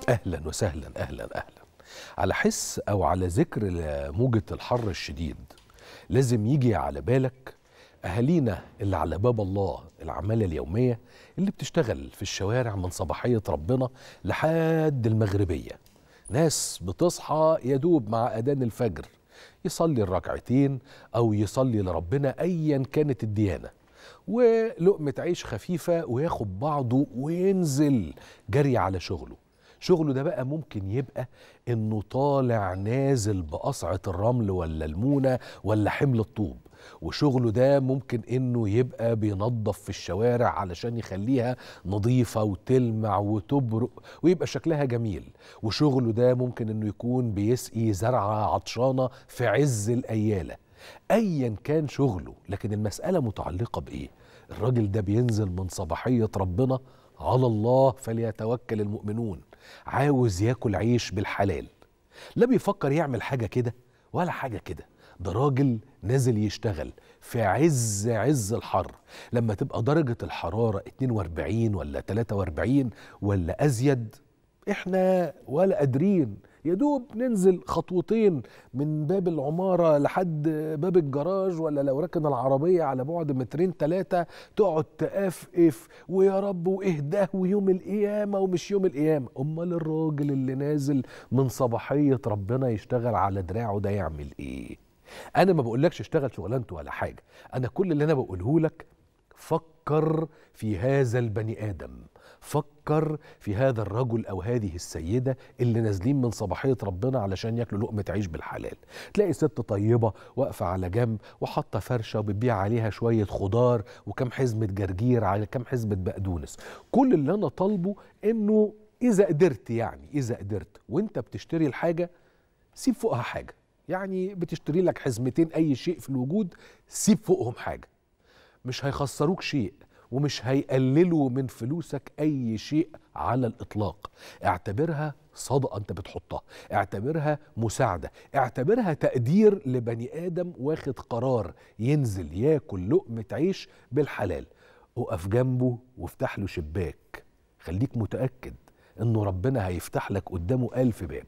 اهلا وسهلا اهلا اهلا على حس او على ذكر موجه الحر الشديد لازم يجي على بالك اهالينا اللي على باب الله العماله اليوميه اللي بتشتغل في الشوارع من صباحيه ربنا لحد المغربيه ناس بتصحى يدوب مع اذان الفجر يصلي الركعتين او يصلي لربنا ايا كانت الديانه ولقمه عيش خفيفه وياخد بعضه وينزل جري على شغله شغله ده بقى ممكن يبقى انه طالع نازل بقصعه الرمل ولا المونه ولا حمل الطوب وشغله ده ممكن انه يبقى بينظف في الشوارع علشان يخليها نظيفه وتلمع وتبرق ويبقى شكلها جميل وشغله ده ممكن انه يكون بيسقي زرعه عطشانه في عز الاياله ايا كان شغله لكن المساله متعلقه بايه الراجل ده بينزل من صباحيه ربنا على الله فليتوكل المؤمنون عاوز ياكل عيش بالحلال لا بيفكر يعمل حاجه كده ولا حاجه كده ده راجل نازل يشتغل في عز عز الحر لما تبقى درجة الحرارة 42 ولا 43 ولا أزيد احنا ولا قادرين يا دوب ننزل خطوتين من باب العمارة لحد باب الجراج ولا لو راكن العربية على بعد مترين ثلاثة تقعد تقفقف ويا رب واهداه ويوم القيامة ومش يوم القيامة أمال الراجل اللي نازل من صباحية ربنا يشتغل على دراعه ده يعمل إيه انا ما بقولكش اشتغل شغلانته ولا حاجه انا كل اللي انا بقوله لك فكر في هذا البني ادم فكر في هذا الرجل او هذه السيده اللي نازلين من صباحيه ربنا علشان ياكلوا لقمه عيش بالحلال تلاقي ست طيبه واقفه على جنب وحاطه فرشه وبتبيع عليها شويه خضار وكم حزمه جرجير على كم حزمه بقدونس كل اللي انا طالبه انه اذا قدرت يعني اذا قدرت وانت بتشتري الحاجه سيب فوقها حاجه يعني بتشتري لك حزمتين اي شيء في الوجود سيب فوقهم حاجه مش هيخسروك شيء ومش هيقللوا من فلوسك اي شيء على الاطلاق اعتبرها صدقه انت بتحطها اعتبرها مساعده اعتبرها تقدير لبني ادم واخد قرار ينزل ياكل لقمه عيش بالحلال اقف جنبه وافتح له شباك خليك متاكد انه ربنا هيفتح لك قدامه الف باب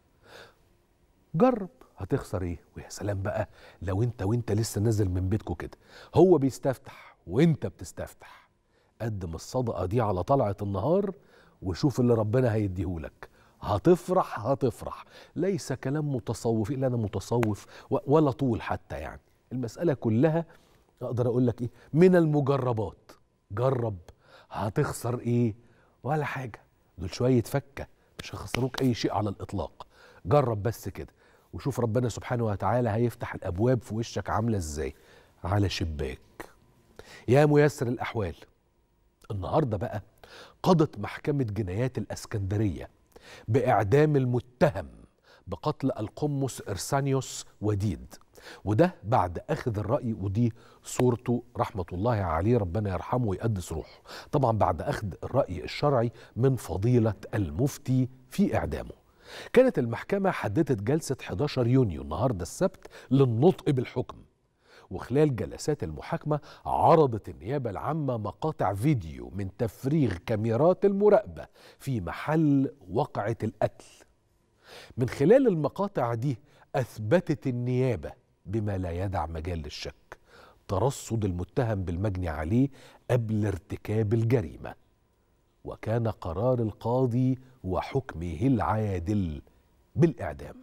جرب هتخسر ايه ويا سلام بقى لو انت وانت لسه نازل من بيتكو كده هو بيستفتح وانت بتستفتح قدم الصدقه دي على طلعه النهار وشوف اللي ربنا هيديهولك هتفرح هتفرح ليس كلام متصوف لا انا متصوف ولا طول حتى يعني المساله كلها اقدر اقول لك ايه من المجربات جرب هتخسر ايه ولا حاجه دول شويه فكه مش هيخسروك اي شيء على الاطلاق جرب بس كده وشوف ربنا سبحانه وتعالى هيفتح الابواب في وشك عامله ازاي على شباك يا ميسر الاحوال النهارده بقى قضت محكمه جنايات الاسكندريه باعدام المتهم بقتل القمص ارسانيوس وديد وده بعد اخذ الراي ودي صورته رحمه الله عليه ربنا يرحمه ويقدس روحه طبعا بعد اخذ الراي الشرعي من فضيله المفتي في اعدامه كانت المحكمة حددت جلسة 11 يونيو النهاردة السبت للنطق بالحكم وخلال جلسات المحاكمة عرضت النيابة العامة مقاطع فيديو من تفريغ كاميرات المراقبة في محل وقعة القتل من خلال المقاطع دي أثبتت النيابة بما لا يدع مجال للشك ترصد المتهم بالمجني عليه قبل ارتكاب الجريمه وكان قرار القاضي وحكمه العادل بالاعدام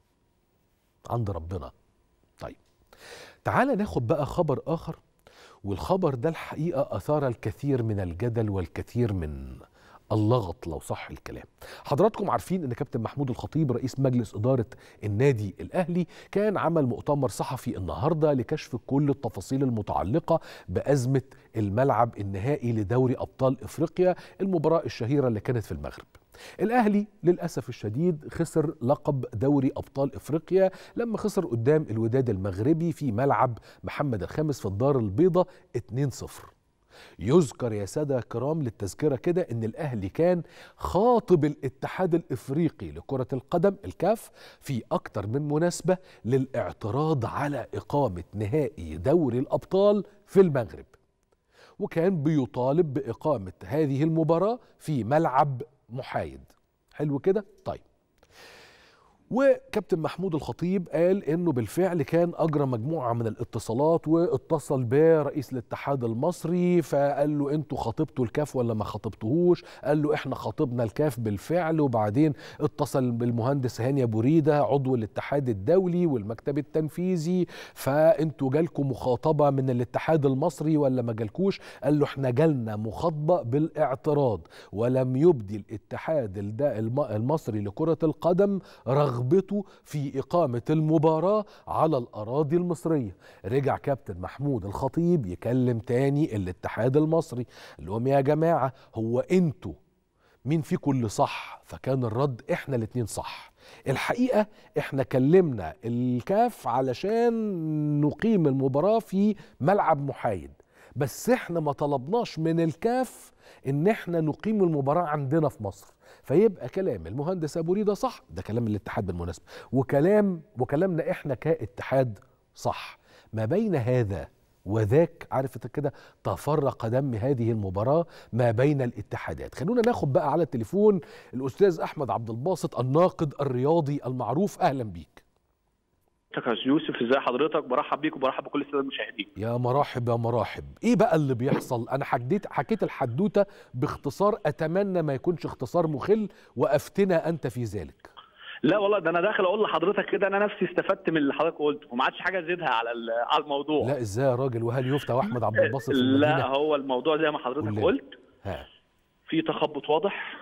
عند ربنا طيب تعال ناخد بقى خبر اخر والخبر ده الحقيقه اثار الكثير من الجدل والكثير من اللغط لو صح الكلام حضراتكم عارفين ان كابتن محمود الخطيب رئيس مجلس اداره النادي الاهلي كان عمل مؤتمر صحفي النهارده لكشف كل التفاصيل المتعلقه بازمه الملعب النهائي لدوري ابطال افريقيا المباراه الشهيره اللي كانت في المغرب الاهلي للاسف الشديد خسر لقب دوري ابطال افريقيا لما خسر قدام الوداد المغربي في ملعب محمد الخامس في الدار البيضاء 2-0 يذكر يا سادة كرام للتذكرة كده ان الاهلي كان خاطب الاتحاد الافريقي لكرة القدم الكاف في اكتر من مناسبة للاعتراض على اقامة نهائي دوري الابطال في المغرب وكان بيطالب باقامة هذه المباراة في ملعب محايد حلو كده طيب وكابتن محمود الخطيب قال انه بالفعل كان اجرى مجموعه من الاتصالات واتصل برئيس الاتحاد المصري فقال له انتوا خاطبتوا الكاف ولا ما خاطبتوهوش قال له احنا خاطبنا الكاف بالفعل وبعدين اتصل بالمهندس هاني ابو ريده عضو الاتحاد الدولي والمكتب التنفيذي فانتوا جالكم مخاطبه من الاتحاد المصري ولا ما جالكوش قال له احنا جالنا مخاطبه بالاعتراض ولم يبدي الاتحاد المصري لكره القدم رغم رغبته في إقامة المباراة على الأراضي المصرية رجع كابتن محمود الخطيب يكلم تاني الاتحاد المصري قال لهم يا جماعة هو انتوا مين فيكم اللي صح فكان الرد احنا الاتنين صح الحقيقة احنا كلمنا الكاف علشان نقيم المباراة في ملعب محايد بس احنا ما طلبناش من الكاف ان احنا نقيم المباراة عندنا في مصر فيبقى كلام المهندس ابو ريده صح ده كلام الاتحاد بالمناسبه وكلام وكلامنا احنا كاتحاد صح ما بين هذا وذاك عارف كده تفرق دم هذه المباراة ما بين الاتحادات خلونا ناخد بقى على التليفون الأستاذ أحمد عبد الباسط الناقد الرياضي المعروف أهلا بيك حضرتك يا يوسف ازي حضرتك برحب بيك وبرحب بكل الساده المشاهدين يا مراحب يا مراحب ايه بقى اللي بيحصل انا حكيت حكيت الحدوته باختصار اتمنى ما يكونش اختصار مخل وافتنا انت في ذلك لا والله ده انا داخل اقول لحضرتك كده انا نفسي استفدت من اللي حضرتك قلته وما عادش حاجه ازيدها على على الموضوع لا ازاي يا راجل وهل يفتى واحمد عبد الباسط في لا هو الموضوع زي ما حضرتك قلت ها. في تخبط واضح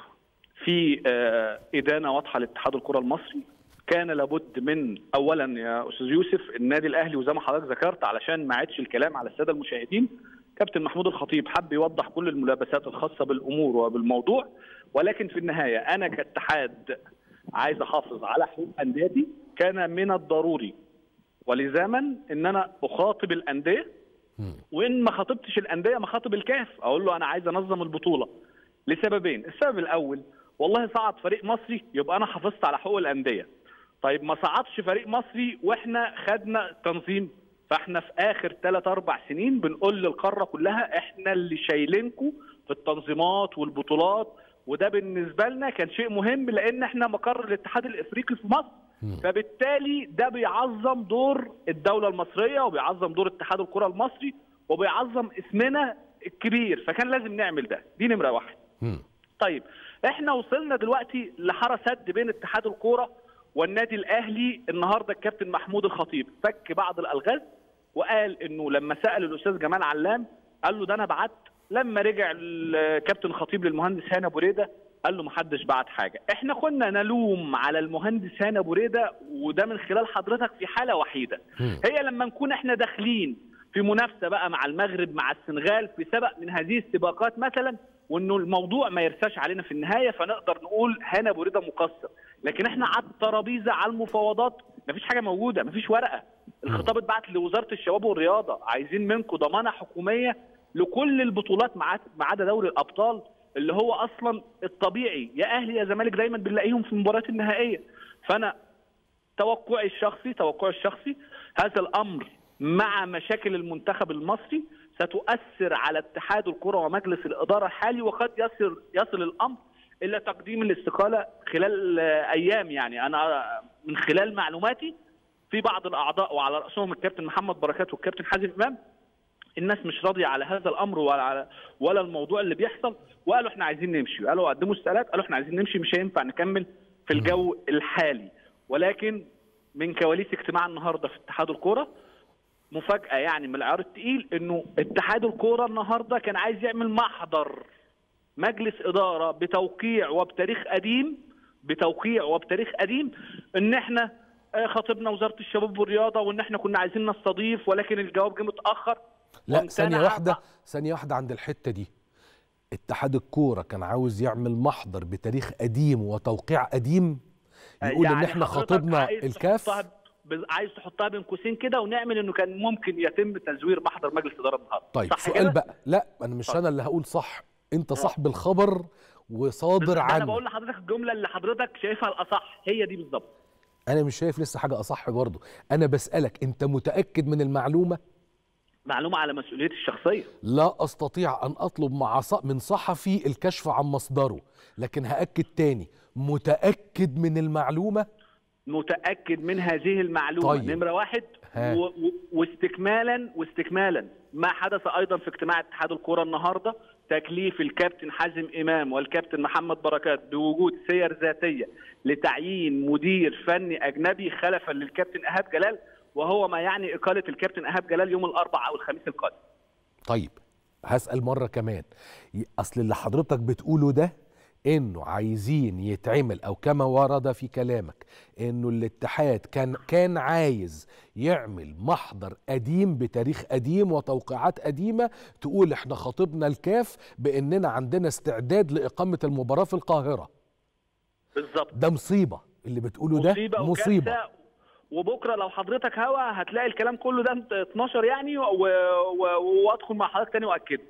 في آه ادانه واضحه لاتحاد الكره المصري كان لابد من اولا يا استاذ يوسف النادي الاهلي وزي ما حضرتك ذكرت علشان ما عادش الكلام على الساده المشاهدين كابتن محمود الخطيب حب يوضح كل الملابسات الخاصه بالامور وبالموضوع ولكن في النهايه انا كاتحاد عايز احافظ على حقوق انديتي كان من الضروري ولزاما ان انا اخاطب الانديه وان ما خاطبتش الانديه ما خاطب الكاف اقول له انا عايز انظم البطوله لسببين السبب الاول والله صعد فريق مصري يبقى انا حافظت على حقوق الانديه طيب ما صعدش فريق مصري واحنا خدنا تنظيم فاحنا في اخر ثلاث اربع سنين بنقول للقاره كلها احنا اللي شايلينكم في التنظيمات والبطولات وده بالنسبه لنا كان شيء مهم لان احنا مقر الاتحاد الافريقي في مصر فبالتالي ده بيعظم دور الدوله المصريه وبيعظم دور اتحاد الكره المصري وبيعظم اسمنا الكبير فكان لازم نعمل ده دي نمره واحد طيب احنا وصلنا دلوقتي لحاره سد بين اتحاد الكوره والنادي الاهلي النهارده الكابتن محمود الخطيب فك بعض الالغاز وقال انه لما سال الاستاذ جمال علام قال له ده انا بعت لما رجع الكابتن الخطيب للمهندس هاني ابو ريده قال له ما حدش بعت حاجه احنا كنا نلوم على المهندس هاني ابو ريده وده من خلال حضرتك في حاله وحيده هي لما نكون احنا داخلين في منافسه بقى مع المغرب مع السنغال في سبق من هذه السباقات مثلا وانه الموضوع ما يرساش علينا في النهايه فنقدر نقول هنا ابو رضا مقصر لكن احنا على الترابيزه على المفاوضات مفيش حاجه موجوده مفيش ورقه الخطاب اتبعت لوزاره الشباب والرياضه عايزين منكم ضمانه حكوميه لكل البطولات ما عدا دوري الابطال اللي هو اصلا الطبيعي يا اهلي يا زمالك دايما بنلاقيهم في المباريات النهائيه فانا توقعي الشخصي توقعي الشخصي هذا الامر مع مشاكل المنتخب المصري ستؤثر على اتحاد الكره ومجلس الاداره الحالي وقد يصل يصل الامر الى تقديم الاستقاله خلال ايام يعني انا من خلال معلوماتي في بعض الاعضاء وعلى راسهم الكابتن محمد بركات والكابتن حازم امام الناس مش راضيه على هذا الامر ولا على ولا الموضوع اللي بيحصل وقالوا احنا عايزين نمشي قالوا قدموا استقالات قالوا احنا عايزين نمشي مش هينفع نكمل في الجو الحالي ولكن من كواليس اجتماع النهارده في اتحاد الكوره مفاجاه يعني من العيار الثقيل انه اتحاد الكوره النهارده كان عايز يعمل محضر مجلس اداره بتوقيع وبتاريخ قديم بتوقيع وبتاريخ قديم ان احنا خاطبنا وزاره الشباب والرياضه وان احنا كنا عايزين نستضيف ولكن الجواب جه متاخر لا ثانيه واحده ثانيه واحده عند الحته دي اتحاد الكوره كان عاوز يعمل محضر بتاريخ قديم وتوقيع قديم يقول يعني ان احنا خاطبنا الكاف عايز تحطها بين قوسين كده ونعمل انه كان ممكن يتم تزوير محضر مجلس اداره النهارده طيب صح سؤال كده؟ بقى لا انا مش طيب. انا اللي هقول صح انت صاحب الخبر وصادر عنه انا بقول لحضرتك الجمله اللي حضرتك شايفها الاصح هي دي بالظبط انا مش شايف لسه حاجه اصح برضه انا بسالك انت متاكد من المعلومه معلومه على مسؤوليتي الشخصيه لا استطيع ان اطلب مع من صحفي الكشف عن مصدره لكن هاكد تاني متاكد من المعلومه متاكد من هذه المعلومه طيب. نمره واحد و... و... واستكمالا واستكمالا ما حدث ايضا في اجتماع اتحاد الكره النهارده تكليف الكابتن حازم امام والكابتن محمد بركات بوجود سير ذاتيه لتعيين مدير فني اجنبي خلفا للكابتن ايهاب جلال وهو ما يعني اقاله الكابتن ايهاب جلال يوم الاربعاء او الخميس القادم. طيب هسال مره كمان اصل اللي حضرتك بتقوله ده انه عايزين يتعمل او كما ورد في كلامك انه الاتحاد كان كان عايز يعمل محضر قديم بتاريخ قديم وتوقيعات قديمه تقول احنا خاطبنا الكاف باننا عندنا استعداد لاقامه المباراه في القاهره بالظبط ده مصيبه اللي بتقوله ده مصيبه مصيبه وبكره لو حضرتك هوا هتلاقي الكلام كله ده 12 يعني وادخل مع حضرتك تاني واكده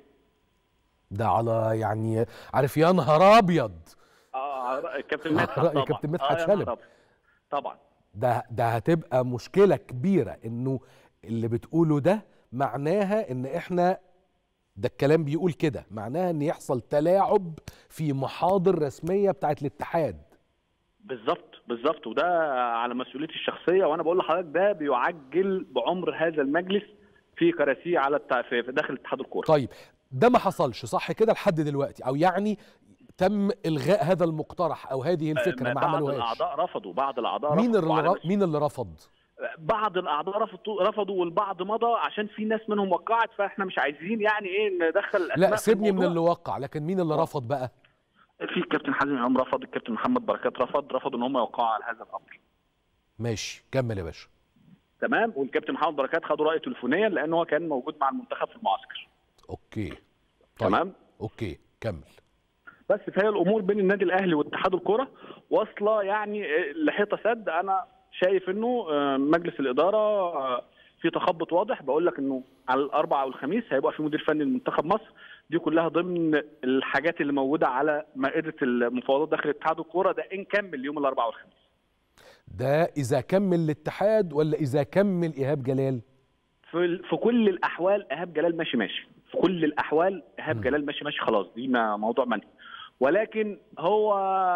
ده على يعني عارف يا نهار ابيض اه الكابتن مدحت رأي طبعا كابتن مدحت آه شلبي. طبعا ده ده هتبقى مشكله كبيره انه اللي بتقوله ده معناها ان احنا ده الكلام بيقول كده معناها ان يحصل تلاعب في محاضر رسميه بتاعت الاتحاد بالظبط بالظبط وده على مسؤوليتي الشخصيه وانا بقول لحضرتك ده بيعجل بعمر هذا المجلس في كراسيه على التع... في في داخل اتحاد الكوره طيب ده ما حصلش صح كده لحد دلوقتي او يعني تم الغاء هذا المقترح او هذه الفكره ما بعض عملوهاش الاعضاء رفضوا بعض الاعضاء مين رفضوا اللي وعلى ر... مين اللي رفض بعض الاعضاء رفضوا رفضوا والبعض مضى عشان في ناس منهم وقعت فاحنا مش عايزين يعني ايه ندخل الاسماء لا في سيبني من الموضوع. اللي وقع لكن مين اللي رفض بقى في الكابتن حازم امام رفض الكابتن محمد بركات رفض رفضوا ان هم يوقعوا على هذا الامر ماشي كمل يا باشا تمام والكابتن محمد بركات خدوا راي تليفونيا لان هو كان موجود مع المنتخب في المعسكر اوكي طيب. تمام اوكي كمل بس فهي الامور بين النادي الاهلي واتحاد الكره واصله يعني لحيطه سد انا شايف انه آه، مجلس الاداره آه، في تخبط واضح بقول لك انه على الاربعاء والخميس هيبقى في مدير فني لمنتخب مصر دي كلها ضمن الحاجات اللي موجوده على مائده المفاوضات داخل اتحاد الكوره ده ان كمل يوم الاربعاء والخميس ده اذا كمل الاتحاد ولا اذا كمل ايهاب جلال في في كل الاحوال ايهاب جلال ماشي ماشي في كل الاحوال ايهاب جلال ماشي ماشي خلاص دي ما موضوع منهي ولكن هو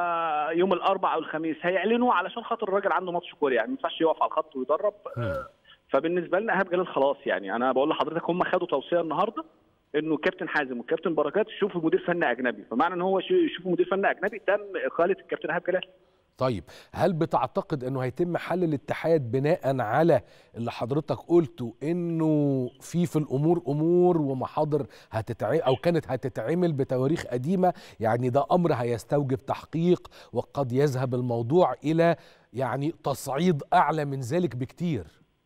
يوم الاربعاء او الخميس هيعلنوا علشان خاطر الراجل عنده ماتش كوريا يعني ما ينفعش يقف على الخط ويدرب آه، فبالنسبه لنا ايهاب جلال خلاص يعني انا بقول لحضرتك هم خدوا توصيه النهارده انه الكابتن حازم والكابتن بركات يشوفوا مدير فني اجنبي فمعنى ان هو شو- يشوفوا مدير فني اجنبي تم اقاله الكابتن ايهاب جلال طيب هل بتعتقد انه هيتم حل الاتحاد بناء على اللي حضرتك قلته انه في في الامور امور ومحاضر هتتع او كانت هتتعمل بتواريخ قديمه يعني ده امر هيستوجب تحقيق وقد يذهب الموضوع الى يعني تصعيد اعلى من ذلك بكتير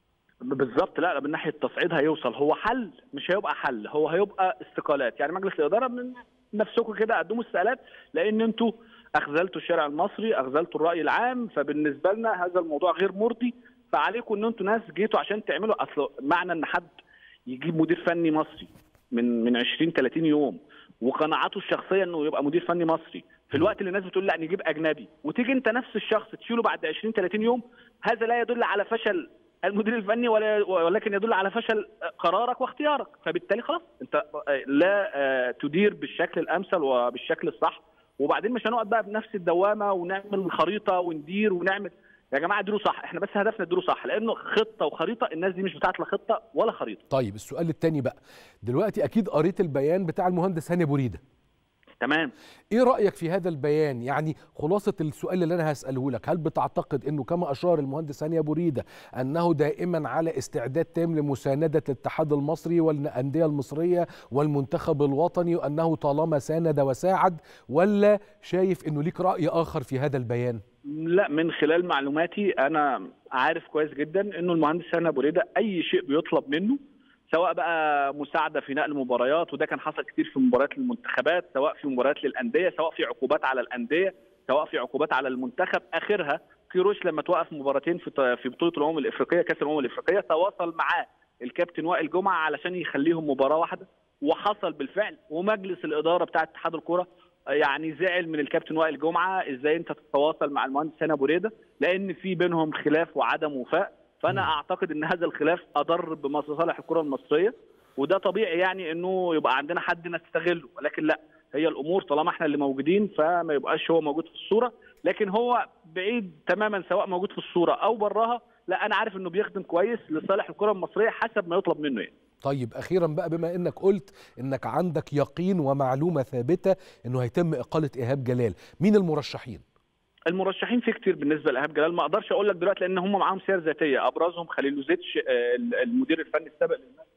بالظبط لا لا، من ناحيه التصعيد هيوصل هو حل مش هيبقى حل هو هيبقى استقالات يعني مجلس الاداره من نفسكم كده قدموا استقالات لان انتوا اخذلتوا الشارع المصري اخذلتوا الراي العام فبالنسبه لنا هذا الموضوع غير مرضي فعليكم ان انتوا ناس جيتوا عشان تعملوا اصل معنى ان حد يجيب مدير فني مصري من من 20 30 يوم وقناعاته الشخصيه انه يبقى مدير فني مصري في الوقت اللي الناس بتقول لا نجيب اجنبي وتيجي انت نفس الشخص تشيله بعد 20 30 يوم هذا لا يدل على فشل المدير الفني ولا ولكن يدل على فشل قرارك واختيارك فبالتالي خلاص انت لا آه، تدير بالشكل الامثل وبالشكل الصح وبعدين مش هنقعد بقى بنفس الدوامه ونعمل خريطه وندير ونعمل يا جماعه اديروا صح احنا بس هدفنا اديروا صح لانه خطه وخريطه الناس دي مش بتاعت لا خطه ولا خريطه طيب السؤال التاني بقى دلوقتي اكيد قريت البيان بتاع المهندس هاني بوريده تمام ايه رايك في هذا البيان يعني خلاصه السؤال اللي انا هساله لك هل بتعتقد انه كما اشار المهندس هاني ابو ريده انه دائما على استعداد تام لمسانده الاتحاد المصري والانديه المصريه والمنتخب الوطني وانه طالما ساند وساعد ولا شايف انه ليك راي اخر في هذا البيان لا من خلال معلوماتي انا عارف كويس جدا انه المهندس هاني ابو ريده اي شيء بيطلب منه سواء بقى مساعده في نقل مباريات وده كان حصل كتير في مباريات المنتخبات سواء في مباريات للانديه سواء في عقوبات على الانديه سواء في عقوبات على المنتخب اخرها كيروش لما توقف مباراتين في في بطوله الامم الافريقيه كاس الامم الافريقيه تواصل معاه الكابتن وائل جمعه علشان يخليهم مباراه واحده وحصل بالفعل ومجلس الاداره بتاع اتحاد الكوره يعني زعل من الكابتن وائل جمعه ازاي انت تتواصل مع المهندس هاني ابو ريده لان في بينهم خلاف وعدم وفاء فانا اعتقد ان هذا الخلاف اضر بمصالح الكره المصريه وده طبيعي يعني انه يبقى عندنا حد نستغله ولكن لا هي الامور طالما احنا اللي موجودين فما يبقاش هو موجود في الصوره لكن هو بعيد تماما سواء موجود في الصوره او براها لا انا عارف انه بيخدم كويس لصالح الكره المصريه حسب ما يطلب منه يعني. طيب اخيرا بقى بما انك قلت انك عندك يقين ومعلومه ثابته انه هيتم اقاله ايهاب جلال مين المرشحين المرشحين في كتير بالنسبه لايهاب جلال ما اقدرش اقول لك دلوقتي لان هم معاهم سير ذاتيه ابرزهم خليل لوزيتش المدير الفني السابق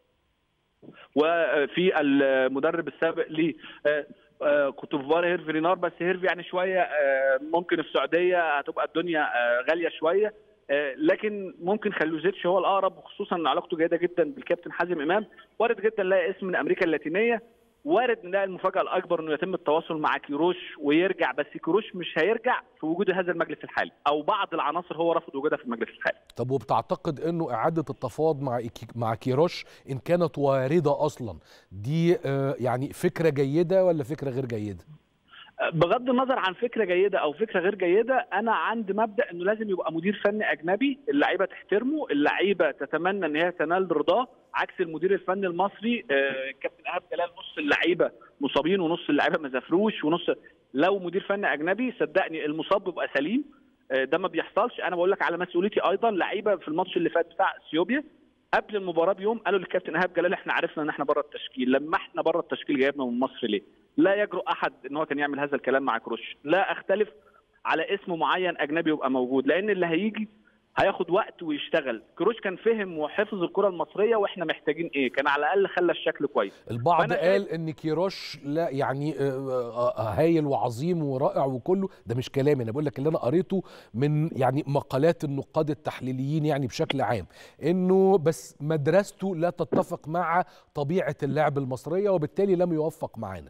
وفي المدرب السابق ل كوتوفوار هيرفي رينار بس هيرفي يعني شويه ممكن في السعوديه هتبقى الدنيا غاليه شويه لكن ممكن خلوزيتش هو الاقرب وخصوصا ان علاقته جيده جدا بالكابتن حازم امام وارد جدا نلاقي اسم من امريكا اللاتينيه وارد نلاقي المفاجاه الاكبر انه يتم التواصل مع كيروش ويرجع بس كيروش مش هيرجع في وجود هذا المجلس الحالي او بعض العناصر هو رفض وجودها في المجلس الحالي طب وبتعتقد انه اعاده التفاوض مع مع كيروش ان كانت وارده اصلا دي يعني فكره جيده ولا فكره غير جيده بغض النظر عن فكره جيده او فكره غير جيده انا عندي مبدا انه لازم يبقى مدير فني اجنبي اللعيبه تحترمه اللعيبه تتمنى ان هي تنال رضاه عكس المدير الفني المصري كابتن ايهاب جلال نص اللعيبه مصابين ونص اللعيبه ما زافروش ونص لو مدير فني اجنبي صدقني المصاب بيبقى سليم ده ما بيحصلش انا بقول لك على مسؤوليتي ايضا لعيبه في الماتش اللي فات بتاع اثيوبيا قبل المباراه بيوم قالوا للكابتن ايهاب جلال احنا عرفنا ان احنا بره التشكيل لما احنا بره التشكيل جايبنا من مصر ليه لا يجرؤ احد ان هو كان يعمل هذا الكلام مع كروش لا اختلف على اسم معين اجنبي يبقى موجود لان اللي هيجي هياخد وقت ويشتغل كروش كان فهم وحفظ الكره المصريه واحنا محتاجين ايه كان على الاقل خلى الشكل كويس البعض قال ان كيروش لا يعني هايل وعظيم ورائع وكله ده مش كلامي انا بقول لك اللي انا قريته من يعني مقالات النقاد التحليليين يعني بشكل عام انه بس مدرسته لا تتفق مع طبيعه اللعب المصريه وبالتالي لم يوفق معانا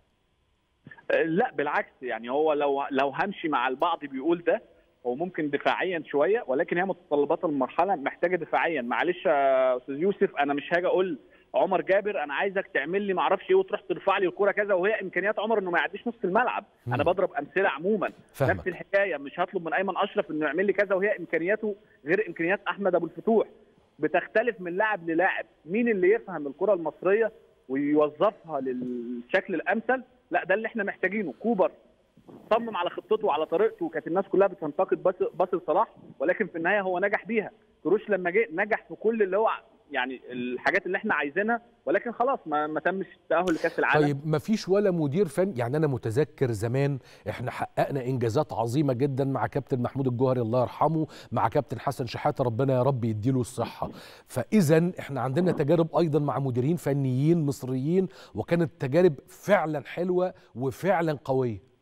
لا بالعكس يعني هو لو لو همشي مع البعض بيقول ده هو ممكن دفاعيا شويه ولكن هي متطلبات المرحله محتاجه دفاعيا معلش يا استاذ يوسف انا مش هاجي اقول عمر جابر انا عايزك تعمل لي ما اعرفش ايه وتروح ترفع لي الكوره كذا وهي امكانيات عمر انه ما يعديش نص الملعب مم. انا بضرب امثله عموما فهمك. نفس الحكايه مش هطلب من ايمن اشرف انه يعمل لي كذا وهي امكانياته غير امكانيات احمد ابو الفتوح بتختلف من لاعب للاعب مين اللي يفهم الكره المصريه ويوظفها للشكل الامثل لا ده اللي احنا محتاجينه كوبر صمم على خطته وعلى طريقته وكانت الناس كلها بتنتقد بس باسل صلاح ولكن في النهايه هو نجح بيها كروش لما جه نجح في كل اللي هو يعني الحاجات اللي احنا عايزينها ولكن خلاص ما, ما تمش التاهل لكاس العالم طيب ما فيش ولا مدير فني يعني انا متذكر زمان احنا حققنا انجازات عظيمه جدا مع كابتن محمود الجوهري الله يرحمه مع كابتن حسن شحاته ربنا يا رب يديله الصحه فاذا احنا عندنا تجارب ايضا مع مديرين فنيين مصريين وكانت تجارب فعلا حلوه وفعلا قويه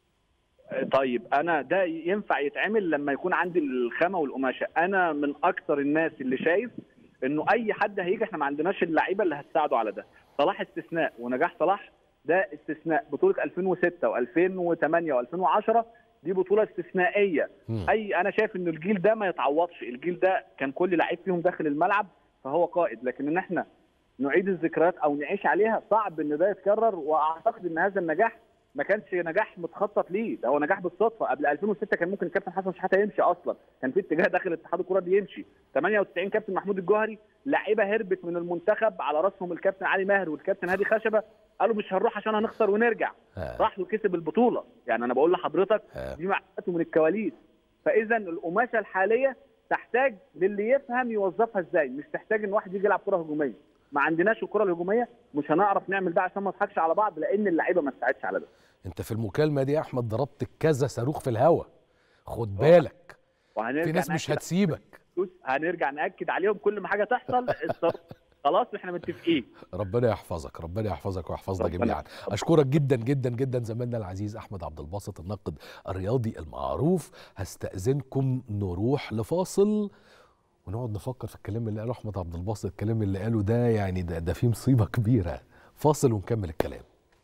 طيب انا ده ينفع يتعمل لما يكون عندي الخامه والقماشه انا من اكثر الناس اللي شايف انه اي حد هيجي احنا ما عندناش اللعيبه اللي هتساعده على ده صلاح استثناء ونجاح صلاح ده استثناء بطوله 2006 و2008 و2010 دي بطوله استثنائيه مم. اي انا شايف ان الجيل ده ما يتعوضش الجيل ده كان كل لعيب فيهم داخل الملعب فهو قائد لكن ان احنا نعيد الذكريات او نعيش عليها صعب ان ده يتكرر واعتقد ان هذا النجاح ما كانش نجاح متخطط ليه ده هو نجاح بالصدفه قبل 2006 كان ممكن الكابتن حسن شحاته يمشي اصلا كان في اتجاه داخل اتحاد الكره دي يمشي 98 كابتن محمود الجوهري لعيبه هربت من المنتخب على راسهم الكابتن علي ماهر والكابتن هادي خشبه قالوا مش هنروح عشان هنخسر ونرجع آه. راح وكسب البطوله يعني انا بقول لحضرتك آه. دي معلوماته من الكواليس فاذا القماشه الحاليه تحتاج للي يفهم يوظفها ازاي مش تحتاج ان واحد يجي يلعب كره هجوميه ما عندناش الكره الهجوميه مش هنعرف نعمل ده عشان ما نضحكش على بعض لان اللعيبه ما تساعدش على ده انت في المكالمه دي يا احمد ضربت كذا صاروخ في الهوا خد بالك وهنرجع في ناس مش نأكد- هتسيبك هنرجع ناكد عليهم كل ما حاجه تحصل الصف- خلاص احنا متفقين ربنا يحفظك ربنا يحفظك ويحفظنا ربنا جميعا اشكرك جدا جدا جدا زميلنا العزيز احمد عبد الباسط الناقد الرياضي المعروف هستاذنكم نروح لفاصل ونقعد نفكر في الكلام اللي قاله احمد عبد الباسط الكلام اللي قاله ده يعني ده, ده فيه مصيبه كبيره فاصل ونكمل الكلام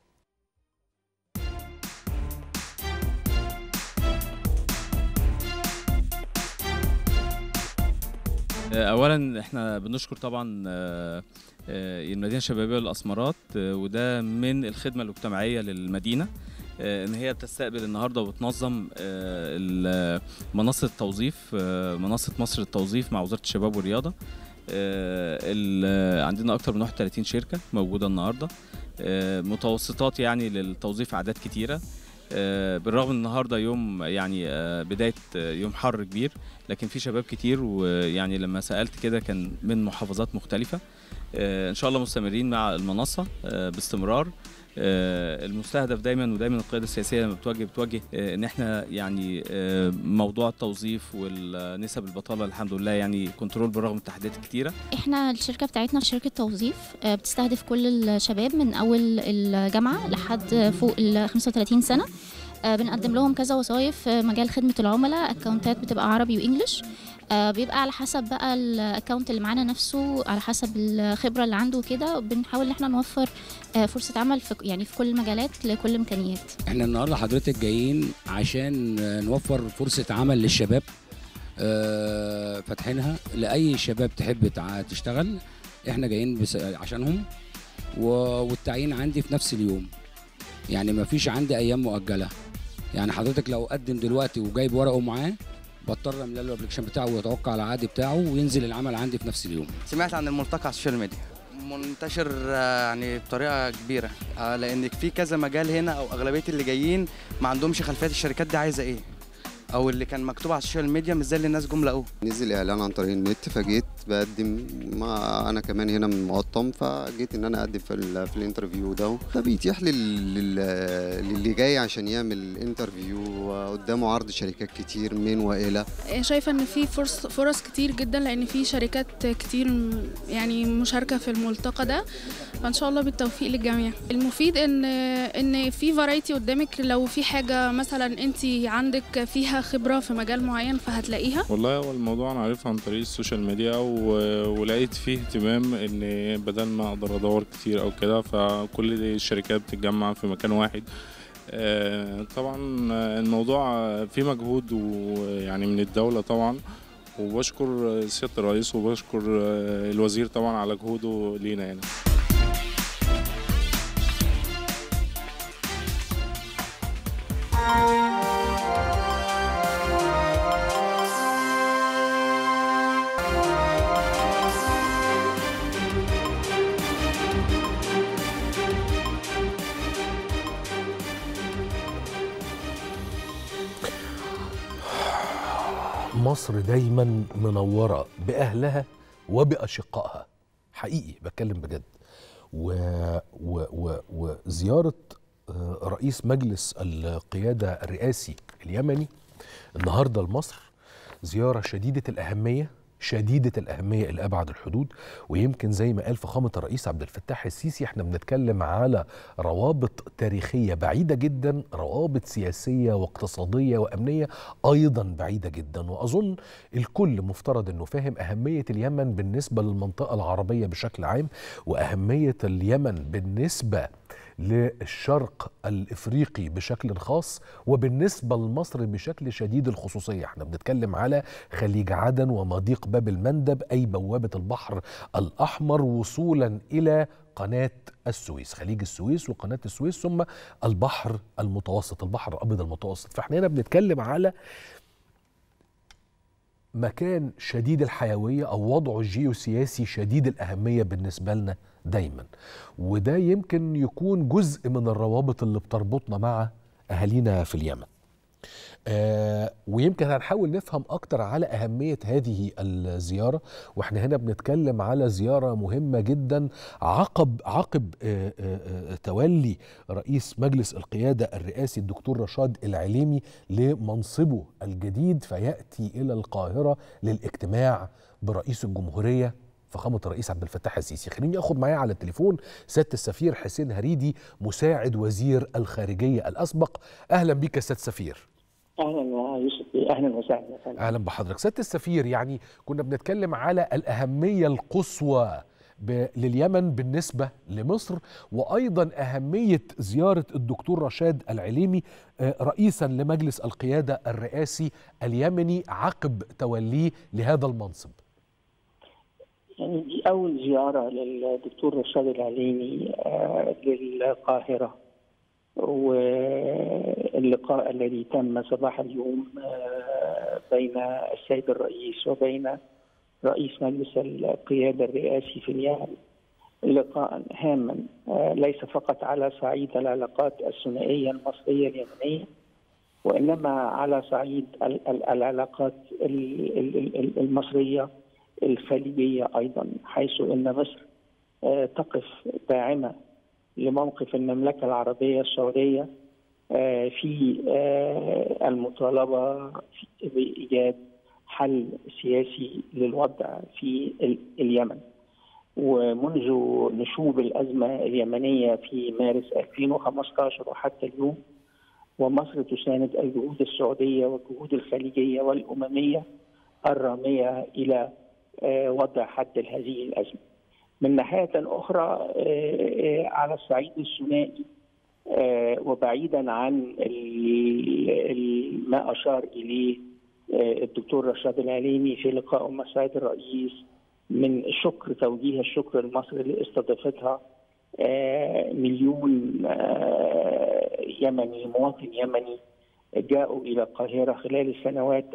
اولا احنا بنشكر طبعا آه، آه، المدينه الشبابيه للاسمرات آه، وده من الخدمه المجتمعيه للمدينه آه، ان هي بتستقبل النهارده وبتنظم آه، ال- منصه التوظيف آه، منصه مصر للتوظيف مع وزاره الشباب والرياضه آه، ال- عندنا اكتر من 31 شركه موجوده النهارده آه، متوسطات يعني للتوظيف اعداد كتيره بالرغم ان النهارده يوم يعني بدايه يوم حر كبير لكن في شباب كتير ويعني لما سالت كده كان من محافظات مختلفه ان شاء الله مستمرين مع المنصه باستمرار المستهدف دايما ودايما القياده السياسيه لما بتواجه بتواجه ان احنا يعني موضوع التوظيف والنسب البطاله الحمد لله يعني كنترول بالرغم من التحديات الكتيره احنا الشركه بتاعتنا شركه توظيف بتستهدف كل الشباب من اول الجامعه لحد فوق ال 35 سنه بنقدم لهم كذا وظائف في مجال خدمه العملاء اكونتات بتبقى عربي وانجلش بيبقى على حسب بقى الاكونت اللي معانا نفسه على حسب الخبره اللي عنده كده بنحاول ان احنا نوفر فرصه عمل في يعني في كل المجالات لكل الامكانيات احنا النهارده حضرتك جايين عشان نوفر فرصه عمل للشباب فاتحينها لاي شباب تحب تشتغل احنا جايين عشانهم والتعيين عندي في نفس اليوم يعني ما فيش عندي ايام مؤجله يعني حضرتك لو قدم دلوقتي وجايب ورقه معاه بضطر املى له الابلكيشن بتاعه ويتوقع على العقد بتاعه وينزل العمل عندي في نفس اليوم سمعت عن الملتقى على السوشيال ميديا منتشر يعني بطريقه كبيره لان في كذا مجال هنا او اغلبيه اللي جايين ما عندهمش خلفيات الشركات دي عايزه ايه او اللي كان مكتوب على السوشيال ميديا مش زي اللي الناس جم لقوه نزل اعلان عن طريق النت فجيت بقدم ما انا كمان هنا من مقطم فجيت ان انا اقدم في, في الانترفيو ده ده بيتيح لل... للي جاي عشان يعمل انترفيو قدامه عرض شركات كتير من والى شايفه ان في فرص فرص كتير جدا لان في شركات كتير يعني مشاركه في الملتقى ده فان شاء الله بالتوفيق للجميع المفيد ان ان في فرايتي قدامك لو في حاجه مثلا انت عندك فيها خبره في مجال معين فهتلاقيها والله هو الموضوع انا عارفه عن طريق السوشيال ميديا و... ولقيت فيه اهتمام ان بدل ما اقدر ادور كتير او كده فكل الشركات بتتجمع في مكان واحد طبعا الموضوع فيه مجهود ويعني من الدوله طبعا وبشكر سياده الرئيس وبشكر الوزير طبعا على جهوده لينا يعني مصر دايما منورة بأهلها وبأشقائها حقيقي بتكلم بجد و... و... و... وزيارة رئيس مجلس القيادة الرئاسي اليمني النهاردة لمصر زيارة شديدة الأهمية شديدة الأهمية إلى أبعد الحدود ويمكن زي ما قال فخامة الرئيس عبد الفتاح السيسي احنا بنتكلم على روابط تاريخية بعيدة جدا روابط سياسية واقتصادية وأمنية أيضا بعيدة جدا وأظن الكل مفترض أنه فاهم أهمية اليمن بالنسبة للمنطقة العربية بشكل عام وأهمية اليمن بالنسبة للشرق الافريقي بشكل خاص وبالنسبه لمصر بشكل شديد الخصوصيه احنا بنتكلم على خليج عدن ومضيق باب المندب اي بوابه البحر الاحمر وصولا الى قناه السويس خليج السويس وقناه السويس ثم البحر المتوسط البحر الابيض المتوسط فاحنا هنا بنتكلم على مكان شديد الحيويه او وضعه الجيوسياسي شديد الاهميه بالنسبه لنا دايما وده يمكن يكون جزء من الروابط اللي بتربطنا مع اهالينا في اليمن آه ويمكن هنحاول نفهم اكتر على اهميه هذه الزياره واحنا هنا بنتكلم على زياره مهمه جدا عقب عقب آه آه تولي رئيس مجلس القياده الرئاسي الدكتور رشاد العليمي لمنصبه الجديد فياتي الى القاهره للاجتماع برئيس الجمهوريه فخامة الرئيس عبد الفتاح السيسي خليني أخذ معايا على التليفون سيادة السفير حسين هريدي مساعد وزير الخارجية الأسبق أهلا بك سيادة السفير اهلا يوسف اهلا وسهلا اهلا بحضرتك سياده السفير يعني كنا بنتكلم على الاهميه القصوى لليمن بالنسبه لمصر وايضا اهميه زياره الدكتور رشاد العليمي رئيسا لمجلس القياده الرئاسي اليمني عقب توليه لهذا المنصب يعني دي أول زيارة للدكتور رشاد العليمي للقاهرة واللقاء الذي تم صباح اليوم بين السيد الرئيس وبين رئيس مجلس القيادة الرئاسي في اليمن لقاء هاما ليس فقط على صعيد العلاقات الثنائيه المصريه اليمنيه وانما على صعيد العلاقات المصريه الخليجيه ايضا حيث ان مصر تقف داعمه لموقف المملكه العربيه السعوديه في المطالبه بايجاد حل سياسي للوضع في اليمن ومنذ نشوب الازمه اليمنيه في مارس 2015 وحتى اليوم ومصر تساند الجهود السعوديه والجهود الخليجيه والامميه الراميه الى وضع حد لهذه الازمه. من ناحيه اخرى على الصعيد الثنائي وبعيدا عن ما اشار اليه الدكتور رشاد العليمي في لقائه مع سعاده الرئيس من شكر توجيه الشكر لمصر لاستضافتها مليون يمني مواطن يمني جاءوا الى القاهره خلال السنوات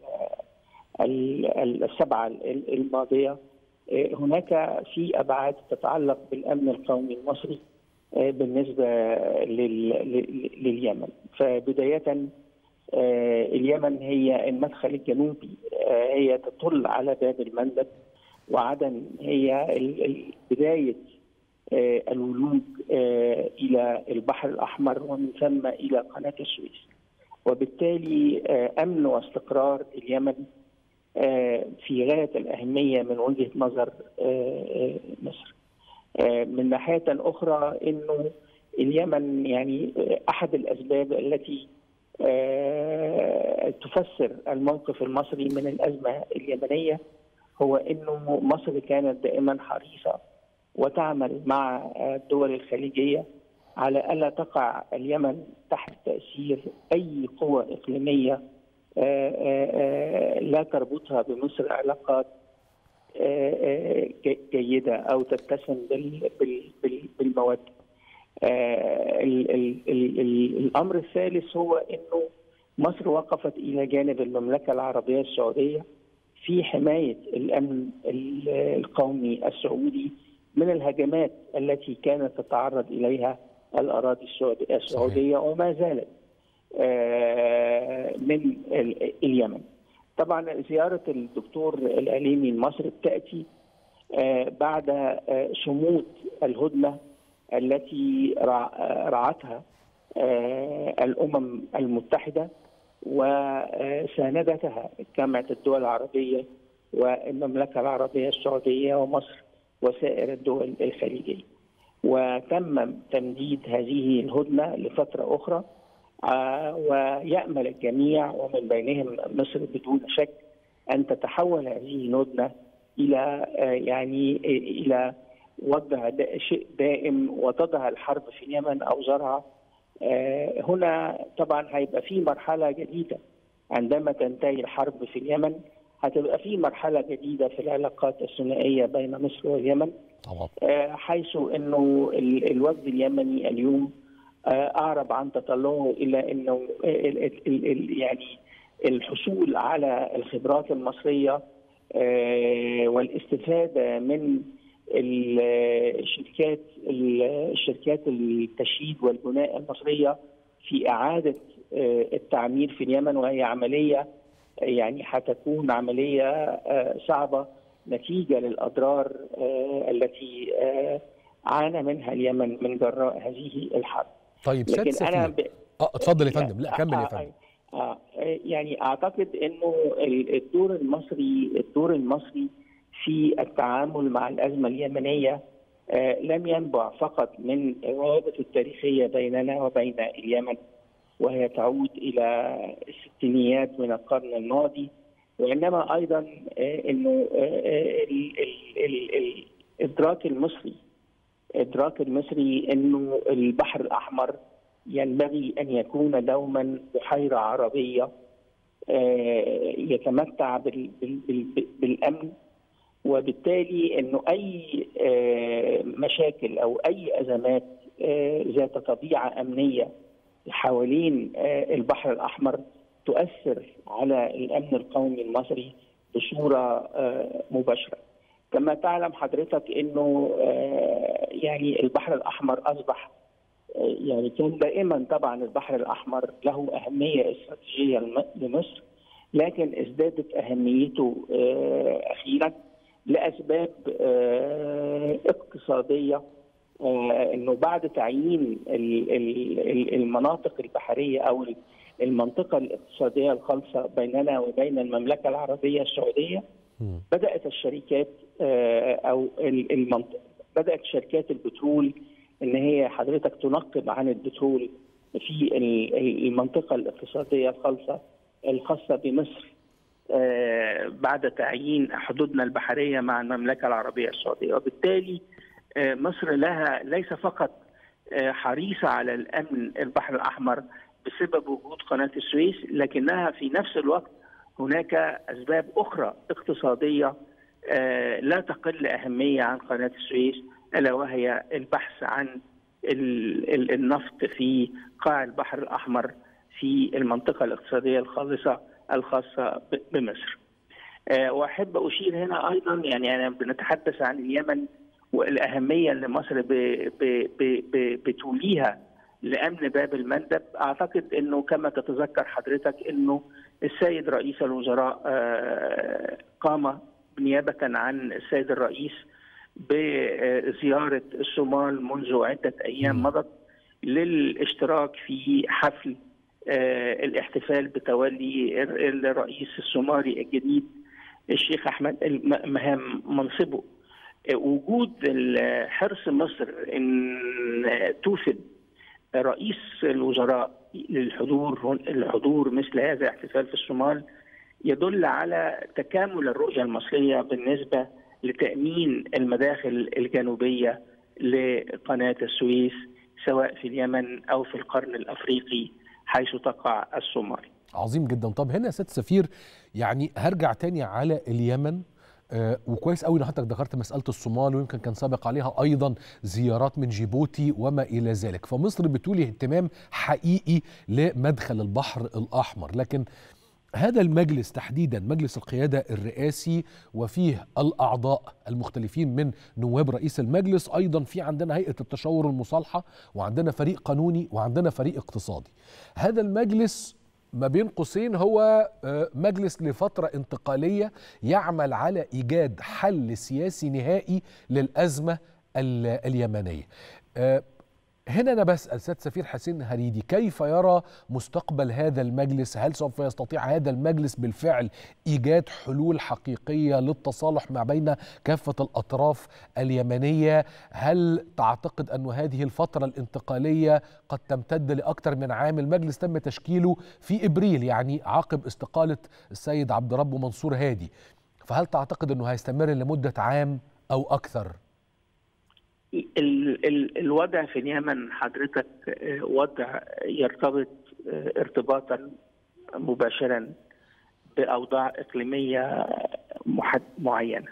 السبعه الماضيه هناك في ابعاد تتعلق بالامن القومي المصري بالنسبه لليمن فبدايه اليمن هي المدخل الجنوبي هي تطل على باب المندب وعدن هي بدايه الولوج الى البحر الاحمر ومن ثم الى قناه السويس وبالتالي امن واستقرار اليمن في غايه الاهميه من وجهه نظر مصر من ناحيه اخرى انه اليمن يعني احد الاسباب التي تفسر الموقف المصري من الازمه اليمنيه هو انه مصر كانت دائما حريصه وتعمل مع الدول الخليجيه على الا تقع اليمن تحت تاثير اي قوى اقليميه لا تربطها بمصر علاقات جيده او تتسم بالمواد. الامر الثالث هو انه مصر وقفت الى جانب المملكه العربيه السعوديه في حمايه الامن القومي السعودي من الهجمات التي كانت تتعرض اليها الاراضي السعوديه وما زالت من اليمن. طبعا زياره الدكتور العليمي لمصر تاتي بعد صمود الهدنه التي رعتها الامم المتحده وساندتها جامعه الدول العربيه والمملكه العربيه السعوديه ومصر وسائر الدول الخليجيه. وتم تمديد هذه الهدنه لفتره اخرى ويامل الجميع ومن بينهم مصر بدون شك ان تتحول هذه الهدنه الى يعني الى وضع شيء دائم وتضع الحرب في اليمن اوزارها هنا طبعا هيبقى في مرحله جديده عندما تنتهي الحرب في اليمن هتبقى في مرحله جديده في العلاقات الثنائيه بين مصر واليمن طبعا حيث انه الوفد اليمني اليوم اعرب عن تطلعه الى انه يعني الحصول على الخبرات المصريه والاستفاده من الشركات الشركات التشييد والبناء المصريه في اعاده التعمير في اليمن وهي عمليه يعني هتكون عمليه صعبه نتيجه للاضرار التي عانى منها اليمن من جراء هذه الحرب. طيب لكن انا ب... اه اتفضل يا فندم لا كمل يا فندم. آه يعني اعتقد انه الدور المصري الدور المصري في التعامل مع الازمه اليمنيه آه لم ينبع فقط من الروابط التاريخيه بيننا وبين اليمن وهي تعود الى الستينيات من القرن الماضي وانما ايضا آه انه الادراك المصري ادراك المصري انه البحر الاحمر ينبغي ان يكون دوما بحيره عربيه يتمتع بالامن وبالتالي انه اي مشاكل او اي ازمات ذات طبيعه امنيه حوالين البحر الاحمر تؤثر على الامن القومي المصري بصوره مباشره. كما تعلم حضرتك انه يعني البحر الاحمر اصبح يعني كان دائما طبعا البحر الاحمر له اهميه استراتيجيه لمصر لكن ازدادت اهميته اخيرا لاسباب اقتصاديه انه بعد تعيين المناطق البحريه او المنطقه الاقتصاديه الخالصه بيننا وبين المملكه العربيه السعوديه بدات الشركات او المنطقه بدات شركات البترول ان هي حضرتك تنقب عن البترول في المنطقه الاقتصاديه الخالصه الخاصه بمصر بعد تعيين حدودنا البحريه مع المملكه العربيه السعوديه وبالتالي مصر لها ليس فقط حريصه على الامن البحر الاحمر بسبب وجود قناه السويس لكنها في نفس الوقت هناك اسباب اخرى اقتصاديه لا تقل اهميه عن قناه السويس الا وهي البحث عن النفط في قاع البحر الاحمر في المنطقه الاقتصاديه الخالصه الخاصه بمصر. واحب اشير هنا ايضا يعني انا بنتحدث عن اليمن والاهميه اللي مصر بتوليها لامن باب المندب اعتقد انه كما تتذكر حضرتك انه السيد رئيس الوزراء قام نيابه عن السيد الرئيس بزياره الصومال منذ عده ايام مضت للاشتراك في حفل الاحتفال بتولي الرئيس الصومالي الجديد الشيخ احمد مهام منصبه وجود حرص مصر ان توفد رئيس الوزراء للحضور الحضور مثل هذا الاحتفال في الصومال يدل على تكامل الرؤيه المصريه بالنسبه لتامين المداخل الجنوبيه لقناه السويس سواء في اليمن او في القرن الافريقي حيث تقع الصومال. عظيم جدا، طب هنا يا سيد سفير يعني هرجع تاني على اليمن آه وكويس قوي ان حضرتك ذكرت مساله الصومال ويمكن كان سابق عليها ايضا زيارات من جيبوتي وما الى ذلك فمصر بتولي اهتمام حقيقي لمدخل البحر الاحمر لكن هذا المجلس تحديدا مجلس القيادة الرئاسي وفيه الأعضاء المختلفين من نواب رئيس المجلس أيضا في عندنا هيئة التشاور المصالحة وعندنا فريق قانوني وعندنا فريق اقتصادي هذا المجلس ما بين قوسين هو مجلس لفترة انتقالية يعمل على إيجاد حل سياسي نهائي للأزمة اليمنية هنا أنا بسأل سيد سفير حسين هريدي كيف يرى مستقبل هذا المجلس هل سوف يستطيع هذا المجلس بالفعل إيجاد حلول حقيقية للتصالح ما بين كافة الأطراف اليمنية هل تعتقد أن هذه الفترة الانتقالية قد تمتد لأكثر من عام المجلس تم تشكيله في إبريل يعني عقب استقالة السيد عبد ربه منصور هادي فهل تعتقد أنه هيستمر لمدة عام أو أكثر؟ ال ال الوضع في اليمن حضرتك وضع يرتبط ارتباطا مباشرا باوضاع اقليميه معينه.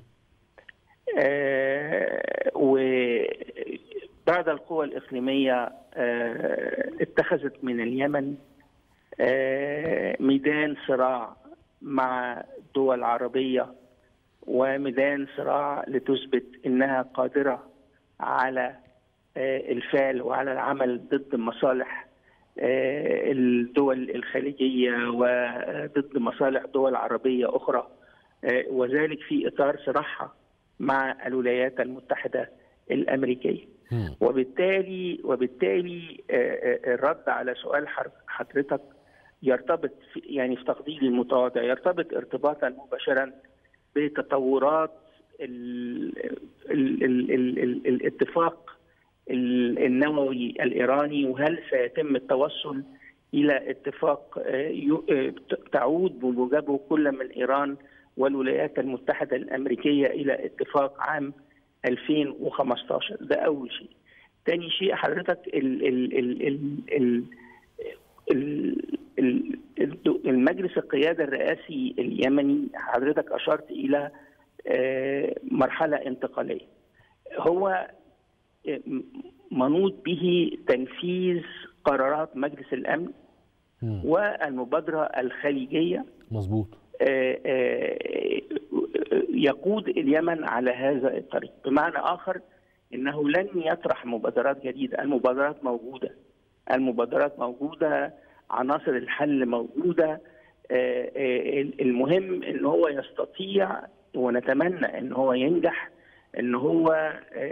آه وبعض القوى الاقليميه آه اتخذت من اليمن آه ميدان صراع مع دول عربيه وميدان صراع لتثبت انها قادره على الفعل وعلى العمل ضد مصالح الدول الخليجيه وضد مصالح دول عربيه اخرى وذلك في اطار صراعها مع الولايات المتحده الامريكيه. وبالتالي وبالتالي الرد على سؤال حضرتك يرتبط في يعني في تقديري المتواضع يرتبط ارتباطا مباشرا بتطورات ال ال ال ال ال الاتفاق النووي الايراني وهل سيتم التوصل الى اتفاق تعود بموجبه كل من ايران والولايات المتحده الامريكيه الى اتفاق عام 2015 ده اول شيء. ثاني شيء حضرتك ال ال ال ال ال ال المجلس القياده الرئاسي اليمني حضرتك اشرت الى مرحله انتقاليه. هو منوط به تنفيذ قرارات مجلس الامن والمبادره الخليجيه مظبوط يقود اليمن على هذا الطريق بمعنى آخر انه لن يطرح مبادرات جديده، المبادرات موجوده. المبادرات موجوده، عناصر الحل موجوده، المهم ان هو يستطيع ونتمنى ان هو ينجح ان هو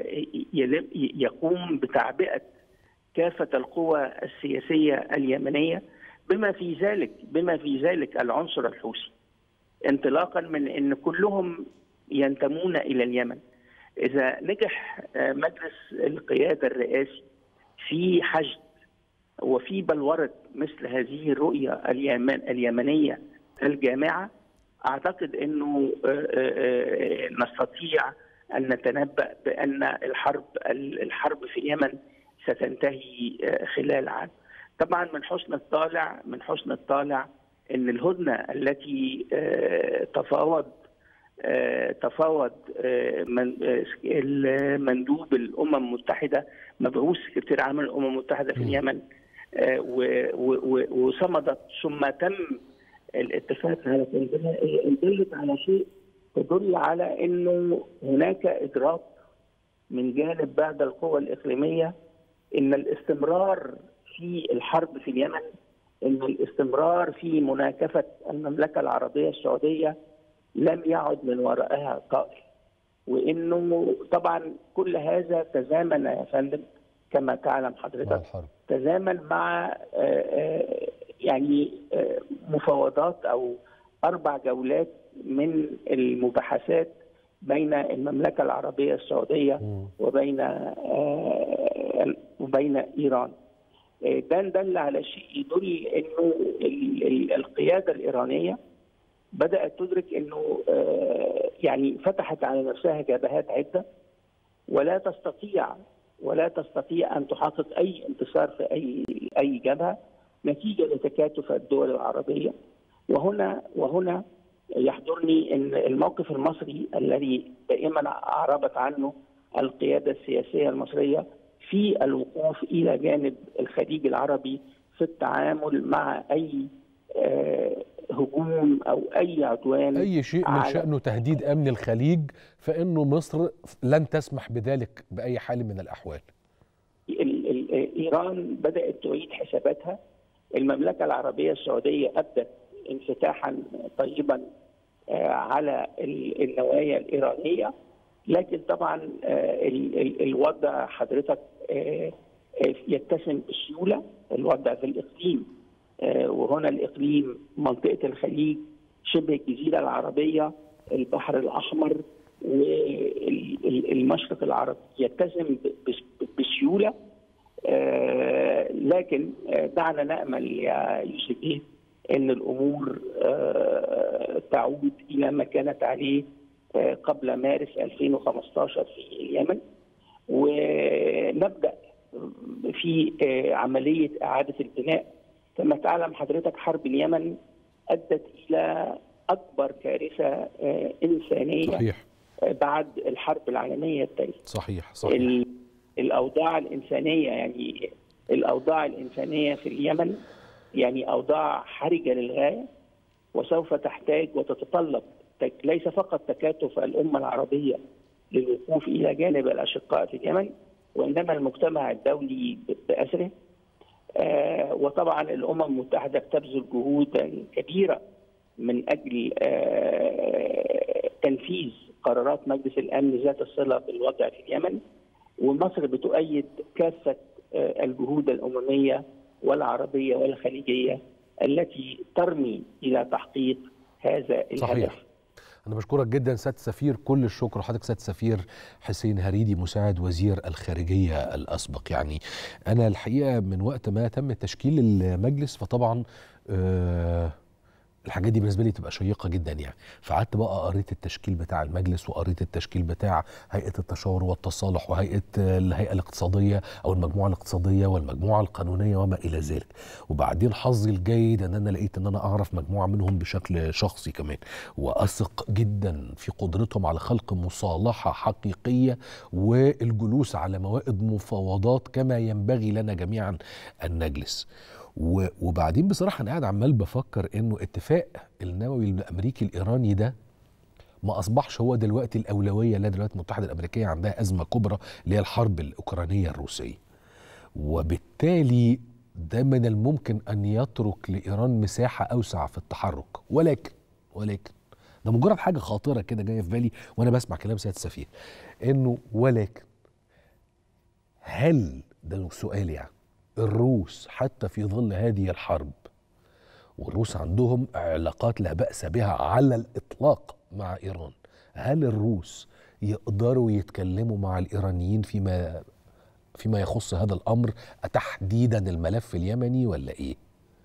يقوم بتعبئه كافه القوى السياسيه اليمنيه بما في ذلك بما في ذلك العنصر الحوثي انطلاقا من ان كلهم ينتمون الى اليمن اذا نجح مجلس القياده الرئاسي في حشد وفي بلوره مثل هذه الرؤيه اليمن اليمنيه الجامعه اعتقد انه نستطيع ان نتنبا بان الحرب الحرب في اليمن ستنتهي خلال عام. طبعا من حسن الطالع من حسن الطالع ان الهدنه التي تفاوض تفاوض مندوب الامم المتحده مبعوث سكرتير عام الامم المتحده في اليمن وصمدت ثم تم الاتفاق على تنزيلها دلت على شيء تدل على انه هناك ادراك من جانب بعض القوى الاقليميه ان الاستمرار في الحرب في اليمن ان الاستمرار في مناكفه المملكه العربيه السعوديه لم يعد من ورائها طائل وانه طبعا كل هذا تزامن يا فندم كما تعلم حضرتك تزامن مع يعني مفاوضات او اربع جولات من المباحثات بين المملكه العربيه السعوديه وبين وبين ايران. ده دل على شيء يدل انه القياده الايرانيه بدات تدرك انه يعني فتحت على نفسها جبهات عده ولا تستطيع ولا تستطيع ان تحقق اي انتصار في اي اي جبهه نتيجه لتكاتف الدول العربيه وهنا وهنا يحضرني ان الموقف المصري الذي دائما اعربت عنه القياده السياسيه المصريه في الوقوف الى جانب الخليج العربي في التعامل مع اي هجوم او اي عدوان اي شيء من شانه تهديد امن الخليج فانه مصر لن تسمح بذلك باي حال من الاحوال. ايران بدات تعيد حساباتها المملكه العربيه السعوديه ابدت انفتاحا طيبا على النوايا الايرانيه لكن طبعا الوضع حضرتك يتسم بالسيوله الوضع في الاقليم وهنا الاقليم منطقه الخليج شبه الجزيره العربيه البحر الاحمر والمشرق العربي يتسم بسيوله لكن دعنا نامل يا يوسف إيه ان الامور تعود الى ما كانت عليه قبل مارس 2015 في اليمن ونبدا في عمليه اعاده البناء كما تعلم حضرتك حرب اليمن ادت الى اكبر كارثه انسانيه صحيح. بعد الحرب العالميه الثالثه صحيح صحيح الاوضاع الانسانيه يعني الاوضاع الانسانيه في اليمن يعني اوضاع حرجه للغايه وسوف تحتاج وتتطلب ليس فقط تكاتف الامه العربيه للوقوف الى جانب الاشقاء في اليمن وانما المجتمع الدولي باسره آه وطبعا الامم المتحده بتبذل جهودا كبيره من اجل آه تنفيذ قرارات مجلس الامن ذات الصله بالوضع في اليمن ومصر بتؤيد كافه آه الجهود الامميه والعربيه والخليجيه التي ترمي الى تحقيق هذا الهدف صحيح. أنا بشكرك جدا سيادة السفير كل الشكر لحضرتك سيادة السفير حسين هريدي مساعد وزير الخارجية الأسبق يعني أنا الحقيقة من وقت ما تم تشكيل المجلس فطبعا آه الحاجات دي بالنسبه لي تبقى شيقه جدا يعني فقعدت بقى قريت التشكيل بتاع المجلس وقريت التشكيل بتاع هيئه التشاور والتصالح وهيئه الهيئه الاقتصاديه او المجموعه الاقتصاديه والمجموعه القانونيه وما الى ذلك وبعدين حظي الجيد ان انا لقيت ان انا اعرف مجموعه منهم بشكل شخصي كمان واثق جدا في قدرتهم على خلق مصالحه حقيقيه والجلوس على موائد مفاوضات كما ينبغي لنا جميعا ان نجلس وبعدين بصراحه انا قاعد عمال بفكر انه اتفاق النووي الامريكي الايراني ده ما اصبحش هو دلوقتي الاولويه لا دلوقتي المتحده الامريكيه عندها ازمه كبرى اللي هي الحرب الاوكرانيه الروسيه وبالتالي ده من الممكن ان يترك لايران مساحه اوسع في التحرك ولكن ولكن ده مجرد حاجه خاطره كده جايه في بالي وانا بسمع كلام سياده السفير انه ولكن هل ده سؤال يعني الروس حتى في ظل هذه الحرب والروس عندهم علاقات لا بأس بها على الإطلاق مع إيران هل الروس يقدروا يتكلموا مع الإيرانيين فيما فيما يخص هذا الأمر تحديدا الملف اليمني ولا إيه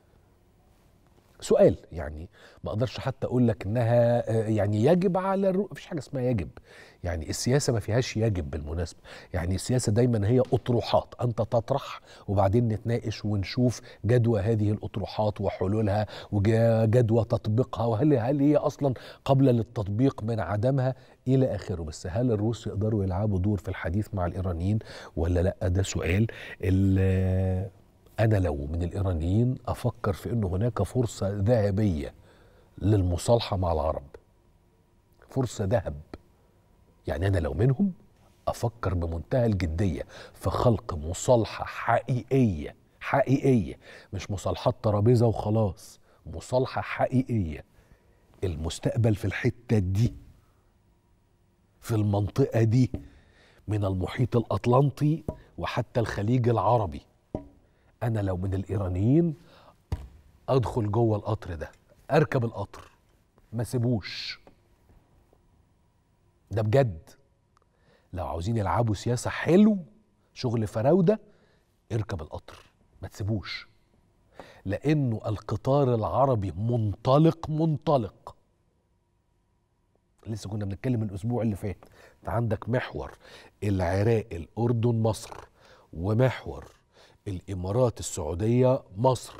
سؤال يعني ما اقدرش حتى اقول لك انها يعني يجب على الرو... مفيش حاجه اسمها يجب يعني السياسه ما فيهاش يجب بالمناسبه يعني السياسه دايما هي اطروحات انت تطرح وبعدين نتناقش ونشوف جدوى هذه الاطروحات وحلولها وجدوى تطبيقها وهل هل هي اصلا قابله للتطبيق من عدمها الى اخره بس هل الروس يقدروا يلعبوا دور في الحديث مع الايرانيين ولا لا ده سؤال أنا لو من الإيرانيين أفكر في أنه هناك فرصة ذهبية للمصالحة مع العرب فرصة ذهب يعني أنا لو منهم أفكر بمنتهى الجدية في خلق مصالحة حقيقية حقيقية مش مصالحات ترابيزة وخلاص مصالحة حقيقية المستقبل في الحتة دي في المنطقة دي من المحيط الأطلنطي وحتى الخليج العربي انا لو من الايرانيين ادخل جوه القطر ده اركب القطر ما سيبوش ده بجد لو عاوزين يلعبوا سياسه حلو شغل فراوده اركب القطر ما تسيبوش لانه القطار العربي منطلق منطلق لسه كنا بنتكلم الاسبوع اللي فات انت عندك محور العراق الاردن مصر ومحور الامارات السعوديه مصر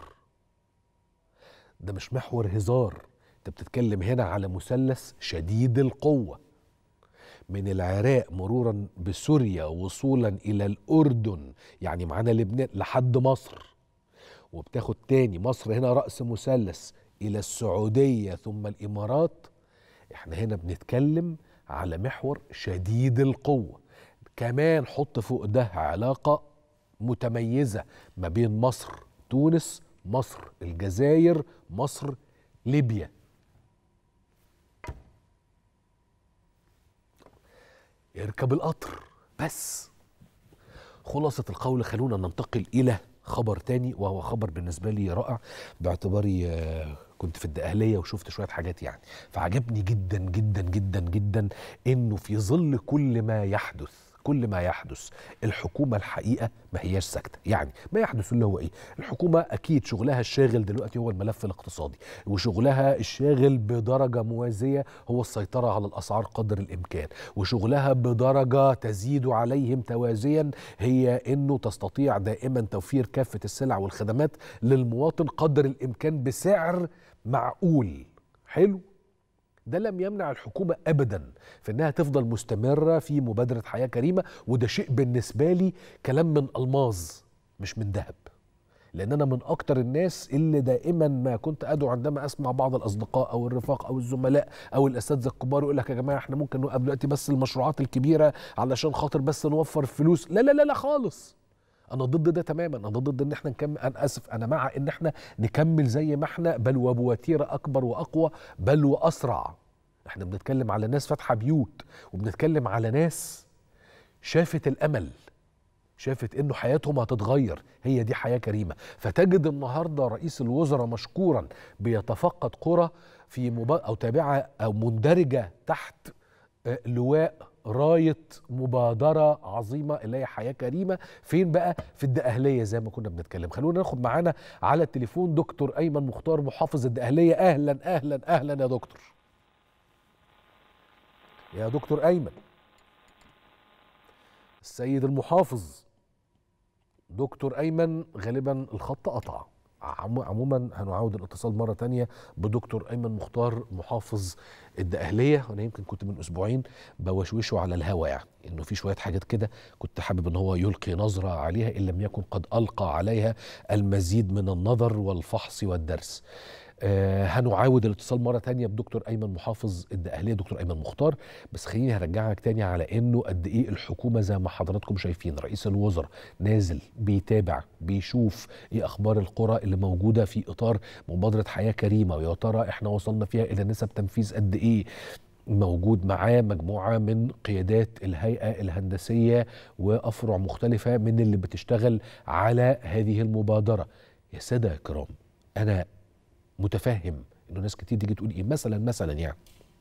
ده مش محور هزار انت بتتكلم هنا على مثلث شديد القوه من العراق مرورا بسوريا وصولا الى الاردن يعني معانا لبنان لحد مصر وبتاخد تاني مصر هنا راس مثلث الى السعوديه ثم الامارات احنا هنا بنتكلم على محور شديد القوه كمان حط فوق ده علاقه متميزة ما بين مصر تونس مصر الجزائر مصر ليبيا يركب القطر بس خلاصة القول خلونا ننتقل إلى خبر تاني وهو خبر بالنسبة لي رائع باعتباري كنت في الدقهلية وشفت شوية حاجات يعني فعجبني جدا جدا جدا جدا إنه في ظل كل ما يحدث كل ما يحدث الحكومه الحقيقه ما هياش ساكته يعني ما يحدث اللي هو ايه الحكومه اكيد شغلها الشاغل دلوقتي هو الملف الاقتصادي وشغلها الشاغل بدرجه موازيه هو السيطره على الاسعار قدر الامكان وشغلها بدرجه تزيد عليهم توازيا هي انه تستطيع دائما توفير كافه السلع والخدمات للمواطن قدر الامكان بسعر معقول حلو ده لم يمنع الحكومة أبدا في أنها تفضل مستمرة في مبادرة حياة كريمة وده شيء بالنسبة لي كلام من ألماظ مش من ذهب لأن أنا من أكتر الناس اللي دائما ما كنت أدعو عندما أسمع بعض الأصدقاء أو الرفاق أو الزملاء أو الأساتذة الكبار يقول لك يا جماعة إحنا ممكن نوقف دلوقتي بس المشروعات الكبيرة علشان خاطر بس نوفر فلوس لا لا لا لا خالص انا ضد ده تماما انا ضد ان احنا نكمل انا اسف انا مع ان احنا نكمل زي ما احنا بل وبوتيره اكبر واقوى بل واسرع احنا بنتكلم على ناس فاتحه بيوت وبنتكلم على ناس شافت الامل شافت انه حياتهم هتتغير هي دي حياه كريمه فتجد النهارده رئيس الوزراء مشكورا بيتفقد قرى في مبا... او تابعه او مندرجه تحت لواء رايه مبادره عظيمه اللي هي حياه كريمه فين بقى في الدقهليه زي ما كنا بنتكلم خلونا ناخد معانا على التليفون دكتور ايمن مختار محافظ الدقهليه اهلا اهلا اهلا يا دكتور يا دكتور ايمن السيد المحافظ دكتور ايمن غالبا الخط قطع عموما هنعاود الاتصال مره تانية بدكتور ايمن مختار محافظ الدقهليه وانا يمكن كنت من اسبوعين بوشوشه على الهوا يعني انه في شويه حاجات كده كنت حابب ان هو يلقي نظره عليها ان لم يكن قد القى عليها المزيد من النظر والفحص والدرس آه هنعاود الاتصال مرة تانية بدكتور أيمن محافظ الدقهلية دكتور أيمن مختار بس خليني هرجعك تاني على إنه قد إيه الحكومة زي ما حضراتكم شايفين رئيس الوزراء نازل بيتابع بيشوف إيه أخبار القرى اللي موجودة في إطار مبادرة حياة كريمة ويا ترى إحنا وصلنا فيها إلى نسب تنفيذ قد إيه موجود معاه مجموعة من قيادات الهيئة الهندسية وأفرع مختلفة من اللي بتشتغل على هذه المبادرة يا سادة يا كرام أنا متفهم إنه ناس كتير تيجي تقول إيه مثلا مثلا يعني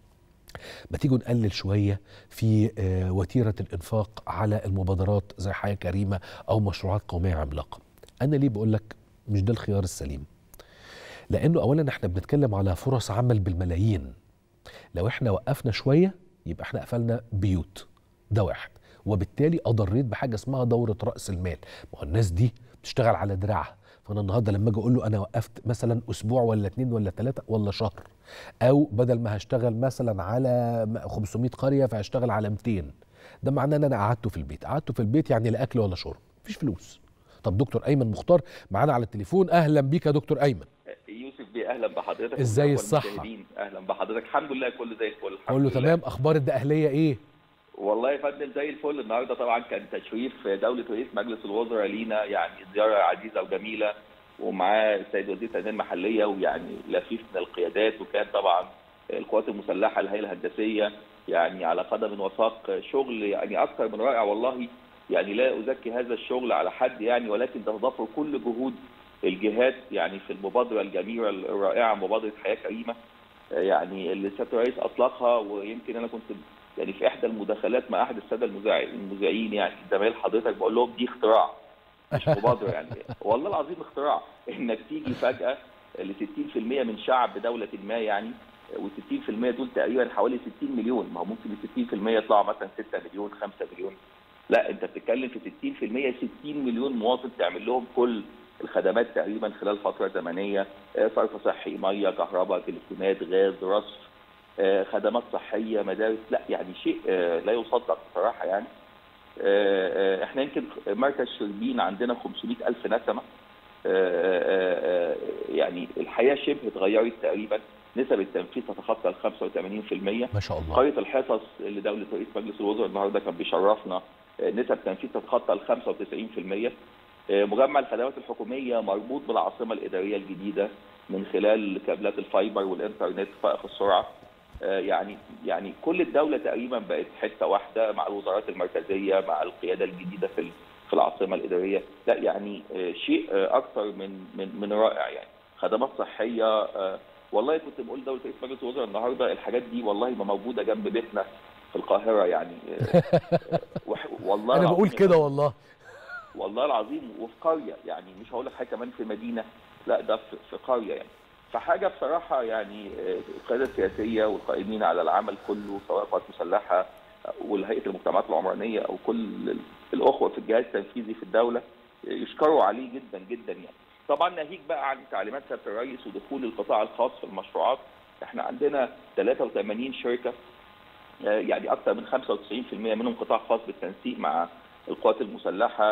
ما تيجوا نقلل شوية في وتيرة الإنفاق على المبادرات زي حياة كريمة أو مشروعات قومية عملاقة أنا ليه بقول لك مش ده الخيار السليم لأنه أولا احنا بنتكلم على فرص عمل بالملايين لو احنا وقفنا شويه يبقى احنا قفلنا بيوت ده واحد وبالتالي اضريت بحاجه اسمها دوره راس المال ما هو الناس دي بتشتغل على دراعها فانا النهارده لما اجي اقول له انا وقفت مثلا اسبوع ولا اتنين ولا ثلاثه ولا شهر او بدل ما هشتغل مثلا على 500 قريه فهشتغل على 200 ده معناه ان انا قعدته في البيت قعدته في البيت يعني لا اكل ولا شرب مفيش فلوس طب دكتور ايمن مختار معانا على التليفون اهلا بيك يا دكتور ايمن يوسف بيه اهلا بحضرتك ازاي الصحه اهلا بحضرتك الحمد لله كله زي الفل كله تمام اخبار الدقهليه ايه والله يا فندم زي الفل النهارده طبعا كان تشريف دوله رئيس مجلس الوزراء لينا يعني زياره عزيزه وجميله ومعاه السيد وزير التنميه المحليه ويعني لفيف من القيادات وكان طبعا القوات المسلحه الهيئه الهندسيه يعني على قدم وساق شغل يعني اكثر من رائع والله يعني لا ازكي هذا الشغل على حد يعني ولكن تتضافر كل جهود الجهات يعني في المبادره الجميله الرائعه مبادره حياه كريمه يعني اللي سياده الرئيس اطلقها ويمكن انا كنت يعني في احدى المداخلات مع احد الساده المذيعين يعني زمايل حضرتك بقول لهم دي اختراع مش مبادره يعني والله العظيم اختراع انك تيجي فجاه ل 60% من شعب دوله ما يعني و60% دول تقريبا حوالي 60 مليون ما هو ممكن ال 60% يطلعوا مثلا 6 مليون 5 مليون لا انت بتتكلم في 60% 60 مليون مواطن تعمل لهم كل الخدمات تقريبا خلال فتره زمنيه صرف صحي ميه كهرباء تليفونات غاز رصف خدمات صحيه مدارس لا يعني شيء لا يصدق بصراحه يعني احنا يمكن مركز شربين عندنا 500 الف نسمه يعني الحياه شبه اتغيرت تقريبا نسب التنفيذ تتخطى ال 85% ما شاء الله قريه الحصص اللي دوله رئيس مجلس الوزراء النهارده كان بيشرفنا نسب تنفيذ تتخطى ال 95% مجمع الخدمات الحكوميه مربوط بالعاصمه الاداريه الجديده من خلال كابلات الفايبر والانترنت فائق السرعه يعني يعني كل الدوله تقريبا بقت حته واحده مع الوزارات المركزيه مع القياده الجديده في في العاصمه الاداريه لا يعني شيء اكثر من من من رائع يعني خدمات صحيه والله كنت بقول دوله رئيس مجلس الوزراء النهارده الحاجات دي والله ما موجوده جنب بيتنا في القاهره يعني والله انا بقول كده والله والله العظيم وفي قريه يعني مش هقول لك حاجه كمان في مدينه لا ده في قريه يعني فحاجه بصراحه يعني القياده السياسيه والقائمين على العمل كله سواء القوات المسلحه والهيئه المجتمعات العمرانيه او كل الاخوه في الجهاز التنفيذي في الدوله يشكروا عليه جدا جدا يعني. طبعا ناهيك بقى عن تعليمات سياده الرئيس ودخول القطاع الخاص في المشروعات احنا عندنا 83 شركه يعني اكثر من 95% منهم قطاع خاص بالتنسيق مع القوات المسلحه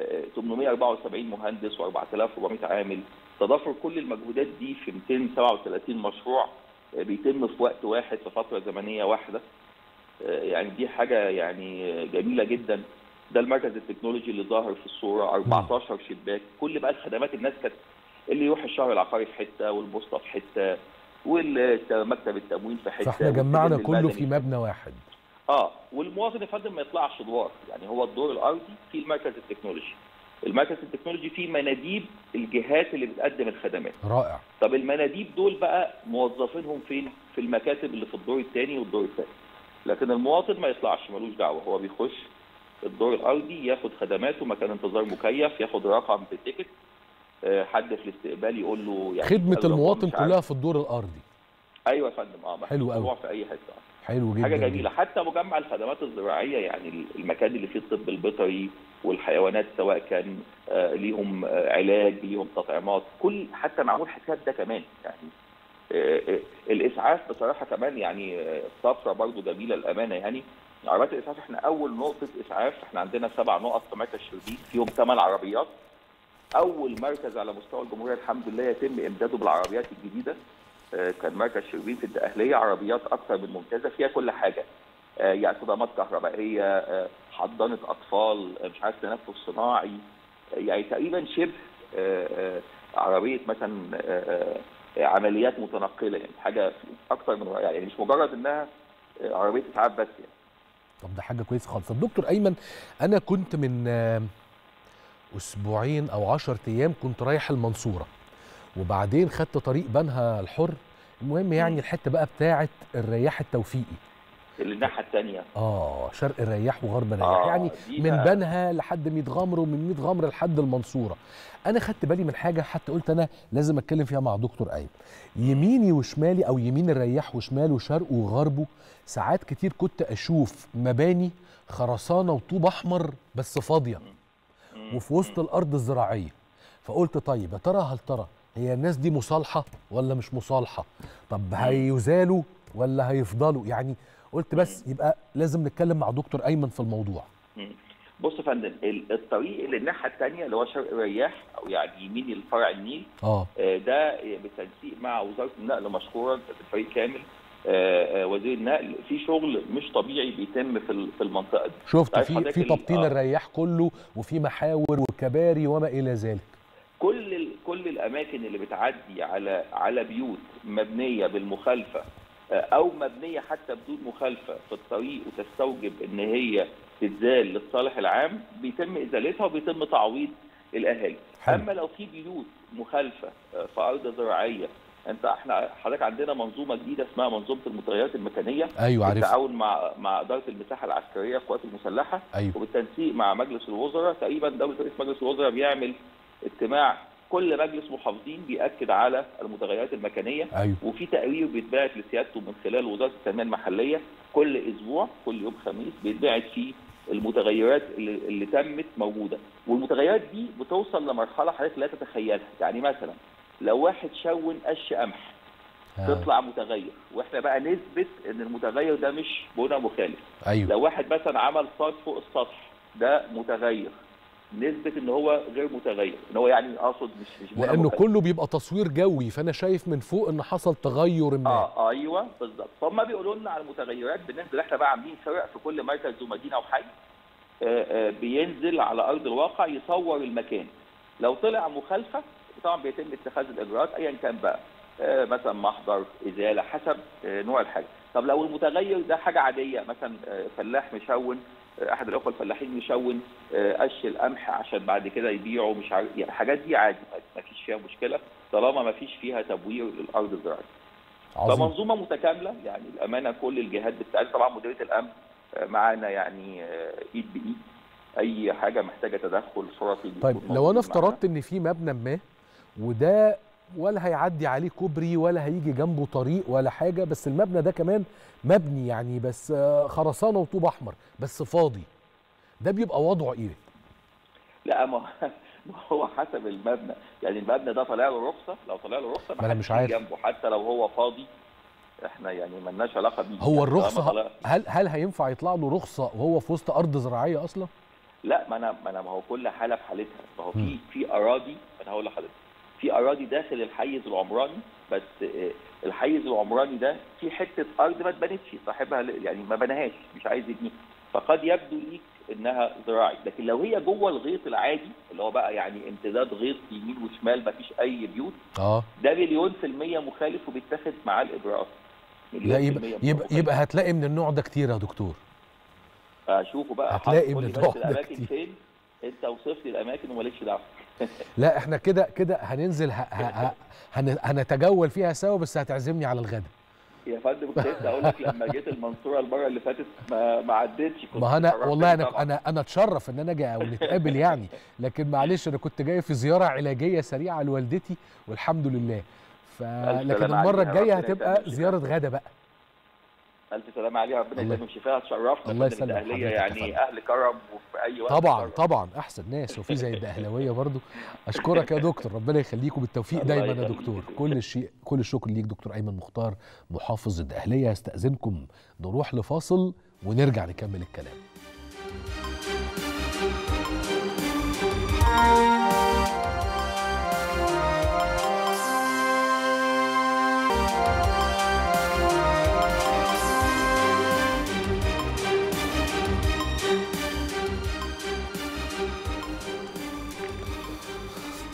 874 مهندس و4400 عامل تضافر كل المجهودات دي في 237 مشروع بيتم في وقت واحد في فتره زمنيه واحده يعني دي حاجه يعني جميله جدا ده المركز التكنولوجي اللي ظاهر في الصوره 14 شباك كل بقى الخدمات الناس كانت اللي يروح الشهر العقاري في حته والبوسطه في حته والمكتب التموين في حته فاحنا جمعنا كله في مبنى واحد اه والمواطن يا فندم ما يطلعش ادوار يعني هو الدور الارضي في المركز التكنولوجي المركز التكنولوجي فيه مناديب الجهات اللي بتقدم الخدمات رائع طب المناديب دول بقى موظفينهم فين في المكاتب اللي في الدور الثاني والدور الثالث لكن المواطن ما يطلعش ملوش دعوه هو بيخش الدور الارضي ياخد خدماته مكان انتظار مكيف ياخد رقم في التيكت حد في الاستقبال يقول له يعني خدمه المواطن كلها في الدور الارضي ايوه يا فندم اه حلو قوي في اي حته حلو جدا حاجه جميله حتى مجمع الخدمات الزراعيه يعني المكان اللي فيه الطب البيطري والحيوانات سواء كان آه ليهم آه علاج ليهم تطعيمات كل حتى معمول حساب ده كمان يعني آه الاسعاف بصراحه كمان يعني طفره برضو جميله الامانه يعني عربيات الاسعاف احنا اول نقطه اسعاف احنا عندنا سبع نقط في مركز شربين فيهم ثمان عربيات اول مركز على مستوى الجمهوريه الحمد لله يتم امداده بالعربيات الجديده كان مركز شربين في الدقهليه عربيات اكثر من ممتازه فيها كل حاجه يعني صدمات كهربائيه حضانه اطفال مش عارف تنفس صناعي يعني تقريبا شبه عربيه مثلا عمليات متنقله يعني حاجه اكثر من رائعه يعني مش مجرد انها عربيه اسعاف بس يعني طب ده حاجه كويسه خالص الدكتور ايمن انا كنت من اسبوعين او 10 ايام كنت رايح المنصوره وبعدين خدت طريق بنها الحر المهم يعني الحته بقى بتاعه الرياح التوفيقي اللي الناحيه الثانيه اه شرق الرياح وغرب الرياح آه يعني من بنها لحد ميت غمر ومن ميت غمر لحد المنصوره انا خدت بالي من حاجه حتى قلت انا لازم اتكلم فيها مع دكتور ايمن يميني وشمالي او يمين الرياح وشماله وشرقه وغربه ساعات كتير كنت اشوف مباني خرسانه وطوب احمر بس فاضيه وفي وسط الارض الزراعيه فقلت طيب يا ترى هل ترى هي الناس دي مصالحه ولا مش مصالحه طب هيزالوا ولا هيفضلوا يعني قلت بس يبقى لازم نتكلم مع دكتور ايمن في الموضوع بص يا فندم الطريق اللي الناحيه الثانيه اللي هو شرق الرياح او يعني يمين الفرع النيل اه ده بالتنسيق مع وزاره النقل مشكورا الفريق كامل آه وزير النقل في شغل مش طبيعي بيتم في في المنطقه دي شفت في في تبطين آه الرياح كله وفي محاور وكباري وما الى ذلك كل ال كل الاماكن اللي بتعدي على على بيوت مبنيه بالمخالفه او مبنيه حتى بدون مخالفه في الطريق وتستوجب ان هي تتزال للصالح العام بيتم ازالتها وبيتم تعويض الاهالي حل. اما لو في بيوت مخالفه في ارض زراعيه انت احنا حضرتك عندنا منظومه جديده اسمها منظومه المتغيرات المكانيه ايوه عارف بالتعاون مع مع اداره المساحه العسكريه القوات المسلحه أيوة. وبالتنسيق مع مجلس الوزراء تقريبا دوله رئيس مجلس الوزراء بيعمل اجتماع كل مجلس محافظين بياكد على المتغيرات المكانيه أيوة. وفي تقرير بيتبعت لسيادته من خلال وزاره التنميه المحليه كل اسبوع كل يوم خميس بيتبعت فيه المتغيرات اللي, اللي تمت موجوده والمتغيرات دي بتوصل لمرحله حضرتك لا تتخيلها يعني مثلا لو واحد شون قش قمح تطلع متغير واحنا بقى نثبت ان المتغير ده مش بنى مخالف أيوة. لو واحد مثلا عمل صاج فوق السطح ده متغير نثبت ان هو غير متغير ان هو يعني اقصد مش مش بنى لانه مخالف. كله بيبقى تصوير جوي فانا شايف من فوق ان حصل تغير ما اه ايوه بالظبط فهم بيقولوا لنا على المتغيرات بننزل احنا بقى عاملين فرق في كل مركز ومدينه وحي آه آه بينزل على ارض الواقع يصور المكان لو طلع مخالفه طبعا بيتم اتخاذ الاجراءات ايا كان بقى آه مثلا محضر ازاله حسب آه نوع الحاجه طب لو المتغير ده حاجه عاديه مثلا آه فلاح مشون آه احد الاخوه الفلاحين مشون آه قش القمح عشان بعد كده يبيعه مش عارف يعني الحاجات دي عادي ما فيش فيها مشكله طالما ما فيش فيها تبوير للارض الزراعيه عظيم. فمنظومه متكامله يعني الامانه كل الجهات بتساعد طبعا مديريه الامن آه معانا يعني آه ايد بايد اي حاجه محتاجه تدخل شرطي طيب لو انا افترضت ان في مبنى ما وده ولا هيعدي عليه كوبري ولا هيجي جنبه طريق ولا حاجه بس المبنى ده كمان مبني يعني بس خرسانه وطوب احمر بس فاضي ده بيبقى وضعه ايه؟ لا ما هو حسب المبنى يعني المبنى ده طالع له رخصه لو طالع له رخصه ما انا مش عارف جنبه حتى لو هو فاضي احنا يعني مالناش علاقه بيه هو الرخصه هل هل هينفع يطلع له رخصه وهو في وسط ارض زراعيه اصلا؟ لا ما انا ما انا ما هو كل حاله بحالتها ما هو في في اراضي انا هقول لحضرتك في اراضي داخل الحيز العمراني بس الحيز العمراني ده في حته ارض ما اتبنتش صاحبها يعني ما بناهاش مش عايز يبنيها فقد يبدو ليك انها زراعي لكن لو هي جوه الغيط العادي اللي هو بقى يعني امتداد غيط يمين وشمال ما فيش اي بيوت اه ده مليون في الميه مخالف وبيتاخد معاه الاجراءات لا يبقى يبقى, يبقى هتلاقي من النوع ده كتير يا دكتور اشوفه بقى هتلاقي من النوع ده الاماكن كتير. فين انت وصف لي الاماكن ومالكش دعوه لا احنا كده كده هننزل ه... ه... هن... هنتجول فيها سوا بس هتعزمني على الغدا يا فندم كنت لسه اقول لك لما جيت المنصوره المره اللي فاتت ما, ما عدتش كنت ما انا والله انا طبعا. انا انا اتشرف ان انا اجي ونتقابل يعني لكن معلش انا كنت جاي في زياره علاجيه سريعه لوالدتي والحمد لله ف لكن المره الجايه هتبقى زياره غدا بقى الف سلامه عليها ربنا يسلمك شفاها تشرفنا الله فندم يسلمك الاهليه حضرتك يا يعني اهل كرم وفي اي وقت طبعا كرم. طبعا احسن ناس وفي زي الدقهلاويه برضو اشكرك يا دكتور ربنا يخليكم بالتوفيق الله دايما يا يخليك. دكتور كل الشيء كل الشكر ليك دكتور ايمن مختار محافظ الدقهليه هستاذنكم نروح لفاصل ونرجع نكمل الكلام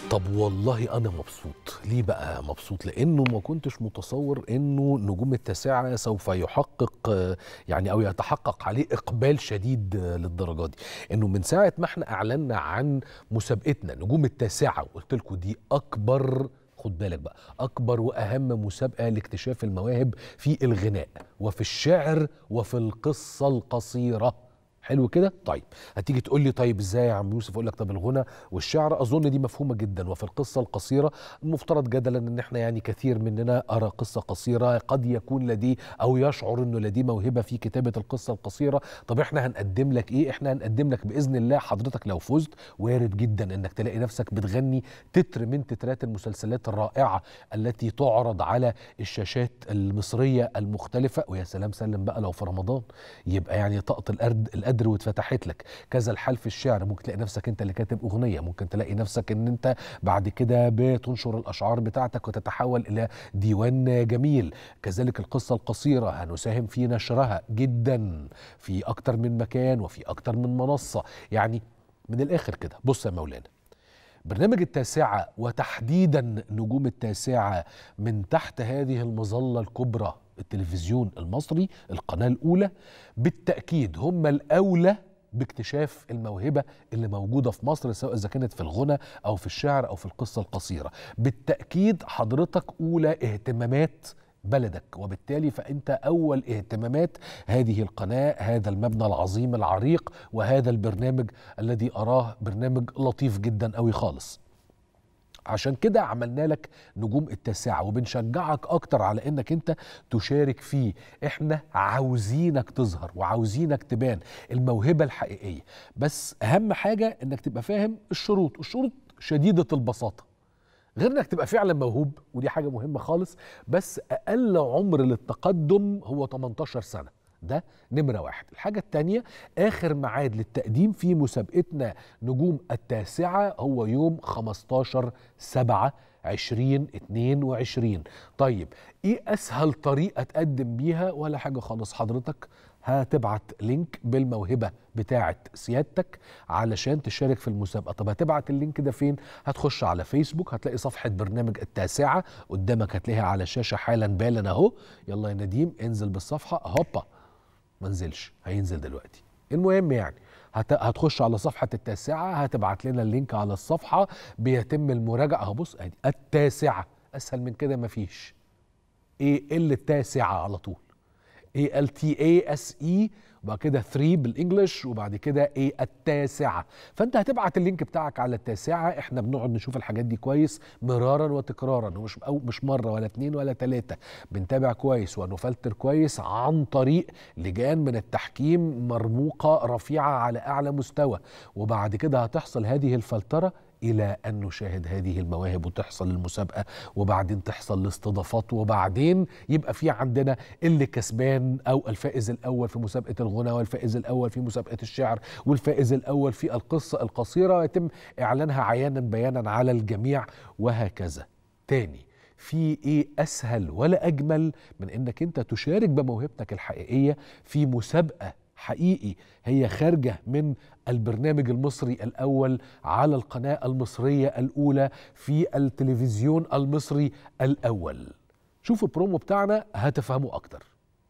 طب والله انا مبسوط ليه بقى مبسوط لانه ما كنتش متصور انه نجوم التاسعه سوف يحقق يعني او يتحقق عليه اقبال شديد للدرجه دي انه من ساعه ما احنا اعلنا عن مسابقتنا نجوم التاسعه وقلت لكم دي اكبر خد بالك بقى اكبر واهم مسابقه لاكتشاف المواهب في الغناء وفي الشعر وفي القصه القصيره حلو كده طيب هتيجي تقول لي طيب ازاي يا عم يوسف اقول لك طب الغنى والشعر اظن دي مفهومه جدا وفي القصه القصيره المفترض جدلا ان احنا يعني كثير مننا ارى قصه قصيره قد يكون لديه او يشعر انه لديه موهبه في كتابه القصه القصيره طب احنا هنقدم لك ايه احنا هنقدم لك باذن الله حضرتك لو فزت وارد جدا انك تلاقي نفسك بتغني تتر من تترات المسلسلات الرائعه التي تعرض على الشاشات المصريه المختلفه ويا سلام سلم بقى لو في رمضان يبقى يعني طاقه القرد القدر واتفتحت لك كذا الحال في الشعر ممكن تلاقي نفسك انت اللي كاتب اغنيه ممكن تلاقي نفسك ان انت بعد كده بتنشر الاشعار بتاعتك وتتحول الى ديوان جميل كذلك القصه القصيره هنساهم في نشرها جدا في اكتر من مكان وفي اكتر من منصه يعني من الاخر كده بص يا مولانا برنامج التاسعة وتحديدا نجوم التاسعة من تحت هذه المظلة الكبرى التلفزيون المصري القناة الأولى بالتأكيد هم الأولى باكتشاف الموهبة اللي موجودة في مصر سواء إذا كانت في الغنى أو في الشعر أو في القصة القصيرة بالتأكيد حضرتك أولى اهتمامات بلدك وبالتالي فأنت أول اهتمامات هذه القناة هذا المبنى العظيم العريق وهذا البرنامج الذي أراه برنامج لطيف جدا أوي خالص عشان كده عملنا لك نجوم التاسعة وبنشجعك أكتر على إنك أنت تشارك فيه إحنا عاوزينك تظهر وعاوزينك تبان الموهبة الحقيقية بس أهم حاجة إنك تبقى فاهم الشروط الشروط شديدة البساطة غير انك تبقى فعلا موهوب ودي حاجه مهمه خالص بس اقل عمر للتقدم هو 18 سنه ده نمرة واحد الحاجة التانية آخر ميعاد للتقديم في مسابقتنا نجوم التاسعة هو يوم 15 سبعة 2022 طيب ايه اسهل طريقة تقدم بيها ولا حاجة خالص حضرتك هتبعت لينك بالموهبة بتاعة سيادتك علشان تشارك في المسابقة طب هتبعت اللينك ده فين هتخش على فيسبوك هتلاقي صفحة برنامج التاسعة قدامك هتلاقيها على الشاشة حالا بالا اهو يلا يا نديم انزل بالصفحة هوبا ما نزلش هينزل دلوقتي المهم يعني هت... هتخش على صفحة التاسعة هتبعت لنا اللينك على الصفحة بيتم المراجعة اهو بص ادي التاسعة اسهل من كده مفيش ايه ال التاسعة على طول اي ال تي اي اس اي وبعد كده 3 بالانجلش وبعد كده ايه التاسعه فانت هتبعت اللينك بتاعك على التاسعه احنا بنقعد نشوف الحاجات دي كويس مرارا وتكرارا ومش أو مش مره ولا اتنين ولا تلاته بنتابع كويس ونفلتر كويس عن طريق لجان من التحكيم مرموقه رفيعه على اعلى مستوى وبعد كده هتحصل هذه الفلتره الى ان نشاهد هذه المواهب وتحصل المسابقه وبعدين تحصل الاستضافات وبعدين يبقى في عندنا اللي كسبان او الفائز الاول في مسابقه الغنى والفائز الاول في مسابقه الشعر والفائز الاول في القصه القصيره يتم اعلانها عيانا بيانا على الجميع وهكذا تاني في ايه اسهل ولا اجمل من انك انت تشارك بموهبتك الحقيقيه في مسابقه حقيقي هي خارجه من البرنامج المصري الاول على القناه المصريه الاولى في التلفزيون المصري الاول شوفوا البرومو بتاعنا هتفهموا اكتر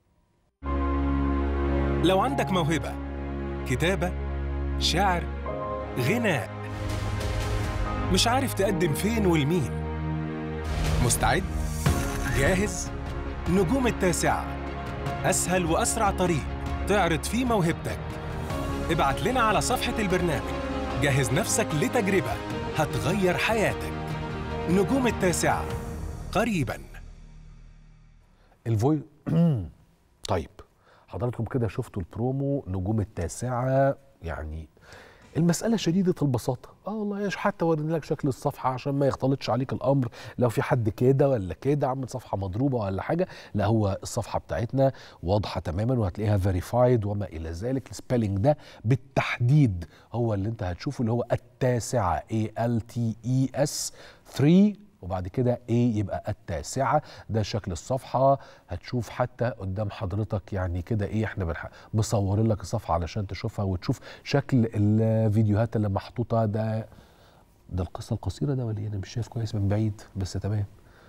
لو عندك موهبه كتابه شعر غناء مش عارف تقدم فين والمين مستعد جاهز نجوم التاسعه اسهل واسرع طريق تعرض فيه موهبتك ابعت لنا على صفحة البرنامج جهز نفسك لتجربة هتغير حياتك نجوم التاسعة قريبا الفوي طيب حضراتكم كده شفتوا البرومو نجوم التاسعة يعني المسألة شديدة البساطة اه والله يا حتى ورينا لك شكل الصفحة عشان ما يختلطش عليك الأمر لو في حد كده ولا كده عامل صفحة مضروبة ولا حاجة لا هو الصفحة بتاعتنا واضحة تماما وهتلاقيها فيريفايد وما إلى ذلك السبيلنج ده بالتحديد هو اللي أنت هتشوفه اللي هو التاسعة A L T E S 3 وبعد كده ايه يبقى التاسعة ده شكل الصفحة هتشوف حتى قدام حضرتك يعني كده ايه احنا بنح... مصورين لك الصفحة علشان تشوفها وتشوف شكل الفيديوهات اللي محطوطة ده ده القصه القصيره ده ولا ايه انا مش شايف كويس من بعيد بس تمام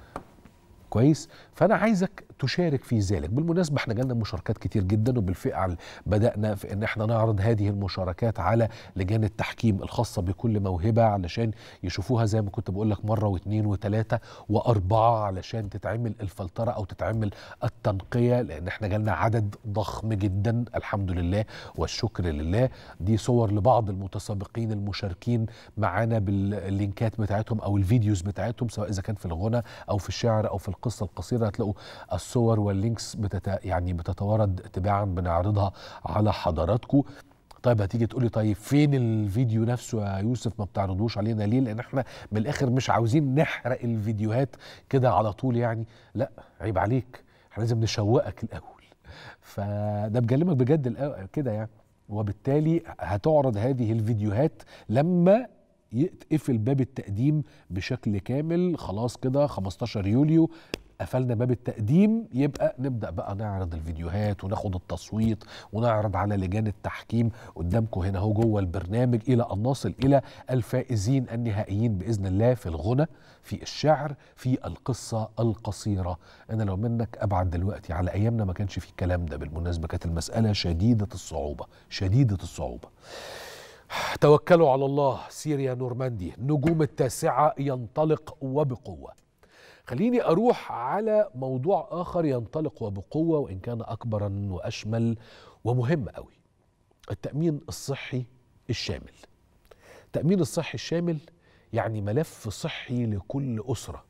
كويس فانا عايزك تشارك في ذلك بالمناسبه احنا جالنا مشاركات كتير جدا وبالفعل بدانا في ان احنا نعرض هذه المشاركات على لجان التحكيم الخاصه بكل موهبه علشان يشوفوها زي ما كنت بقول لك مره واثنين وثلاثه واربعه علشان تتعمل الفلتره او تتعمل التنقيه لان احنا جالنا عدد ضخم جدا الحمد لله والشكر لله دي صور لبعض المتسابقين المشاركين معانا باللينكات بتاعتهم او الفيديوز بتاعتهم سواء اذا كان في الغنى او في الشعر او في القصه القصيره هتلاقوا الصور واللينكس بتت... يعني بتتوارد تباعا بنعرضها على حضراتكم طيب هتيجي تقولي طيب فين الفيديو نفسه يا يوسف ما بتعرضوش علينا ليه لان احنا من الاخر مش عاوزين نحرق الفيديوهات كده على طول يعني لا عيب عليك احنا لازم نشوقك الاول فده بكلمك بجد كده يعني وبالتالي هتعرض هذه الفيديوهات لما يتقفل باب التقديم بشكل كامل خلاص كده 15 يوليو قفلنا باب التقديم يبقى نبدا بقى نعرض الفيديوهات وناخد التصويت ونعرض على لجان التحكيم قدامكم هنا اهو جوه البرنامج الى ان نصل الى الفائزين النهائيين باذن الله في الغنى في الشعر في القصه القصيره انا لو منك ابعد دلوقتي على ايامنا ما كانش في الكلام ده بالمناسبه كانت المساله شديده الصعوبه شديده الصعوبه توكلوا على الله سيريا نورماندي نجوم التاسعة ينطلق وبقوة خليني أروح على موضوع آخر ينطلق وبقوة وإن كان أكبرا وأشمل ومهم قوي التأمين الصحي الشامل التأمين الصحي الشامل يعني ملف صحي لكل أسرة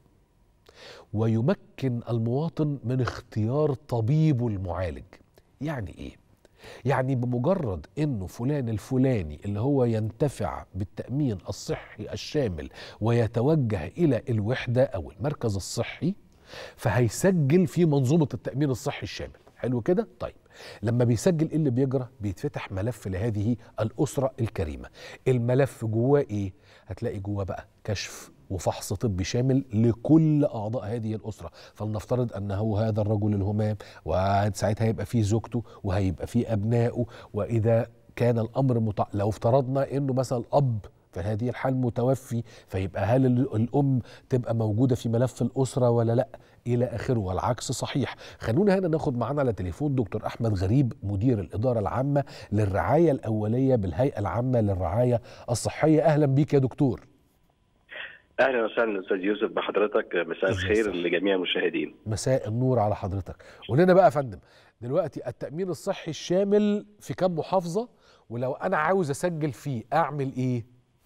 ويمكن المواطن من اختيار طبيبه المعالج يعني إيه؟ يعني بمجرد انه فلان الفلاني اللي هو ينتفع بالتامين الصحي الشامل ويتوجه الى الوحده او المركز الصحي فهيسجل في منظومه التامين الصحي الشامل حلو كده طيب لما بيسجل ايه اللي بيجرى بيتفتح ملف لهذه الاسره الكريمه الملف جواه ايه هتلاقي جواه بقى كشف وفحص طبي شامل لكل اعضاء هذه الاسره فلنفترض انه هذا الرجل الهمام وساعتها هيبقى فيه زوجته وهيبقى فيه ابنائه واذا كان الامر متع... لو افترضنا انه مثلا الاب في هذه الحال متوفي فيبقى هل الام تبقى موجوده في ملف الاسره ولا لا الى اخره والعكس صحيح خلونا هنا ناخد معانا على تليفون دكتور احمد غريب مدير الاداره العامه للرعايه الاوليه بالهيئه العامه للرعايه الصحيه اهلا بيك يا دكتور اهلا وسهلا استاذ يوسف بحضرتك مساء الخير لجميع المشاهدين مساء النور على حضرتك قول لنا بقى يا فندم دلوقتي التامين الصحي الشامل في كم محافظه ولو انا عاوز اسجل فيه اعمل ايه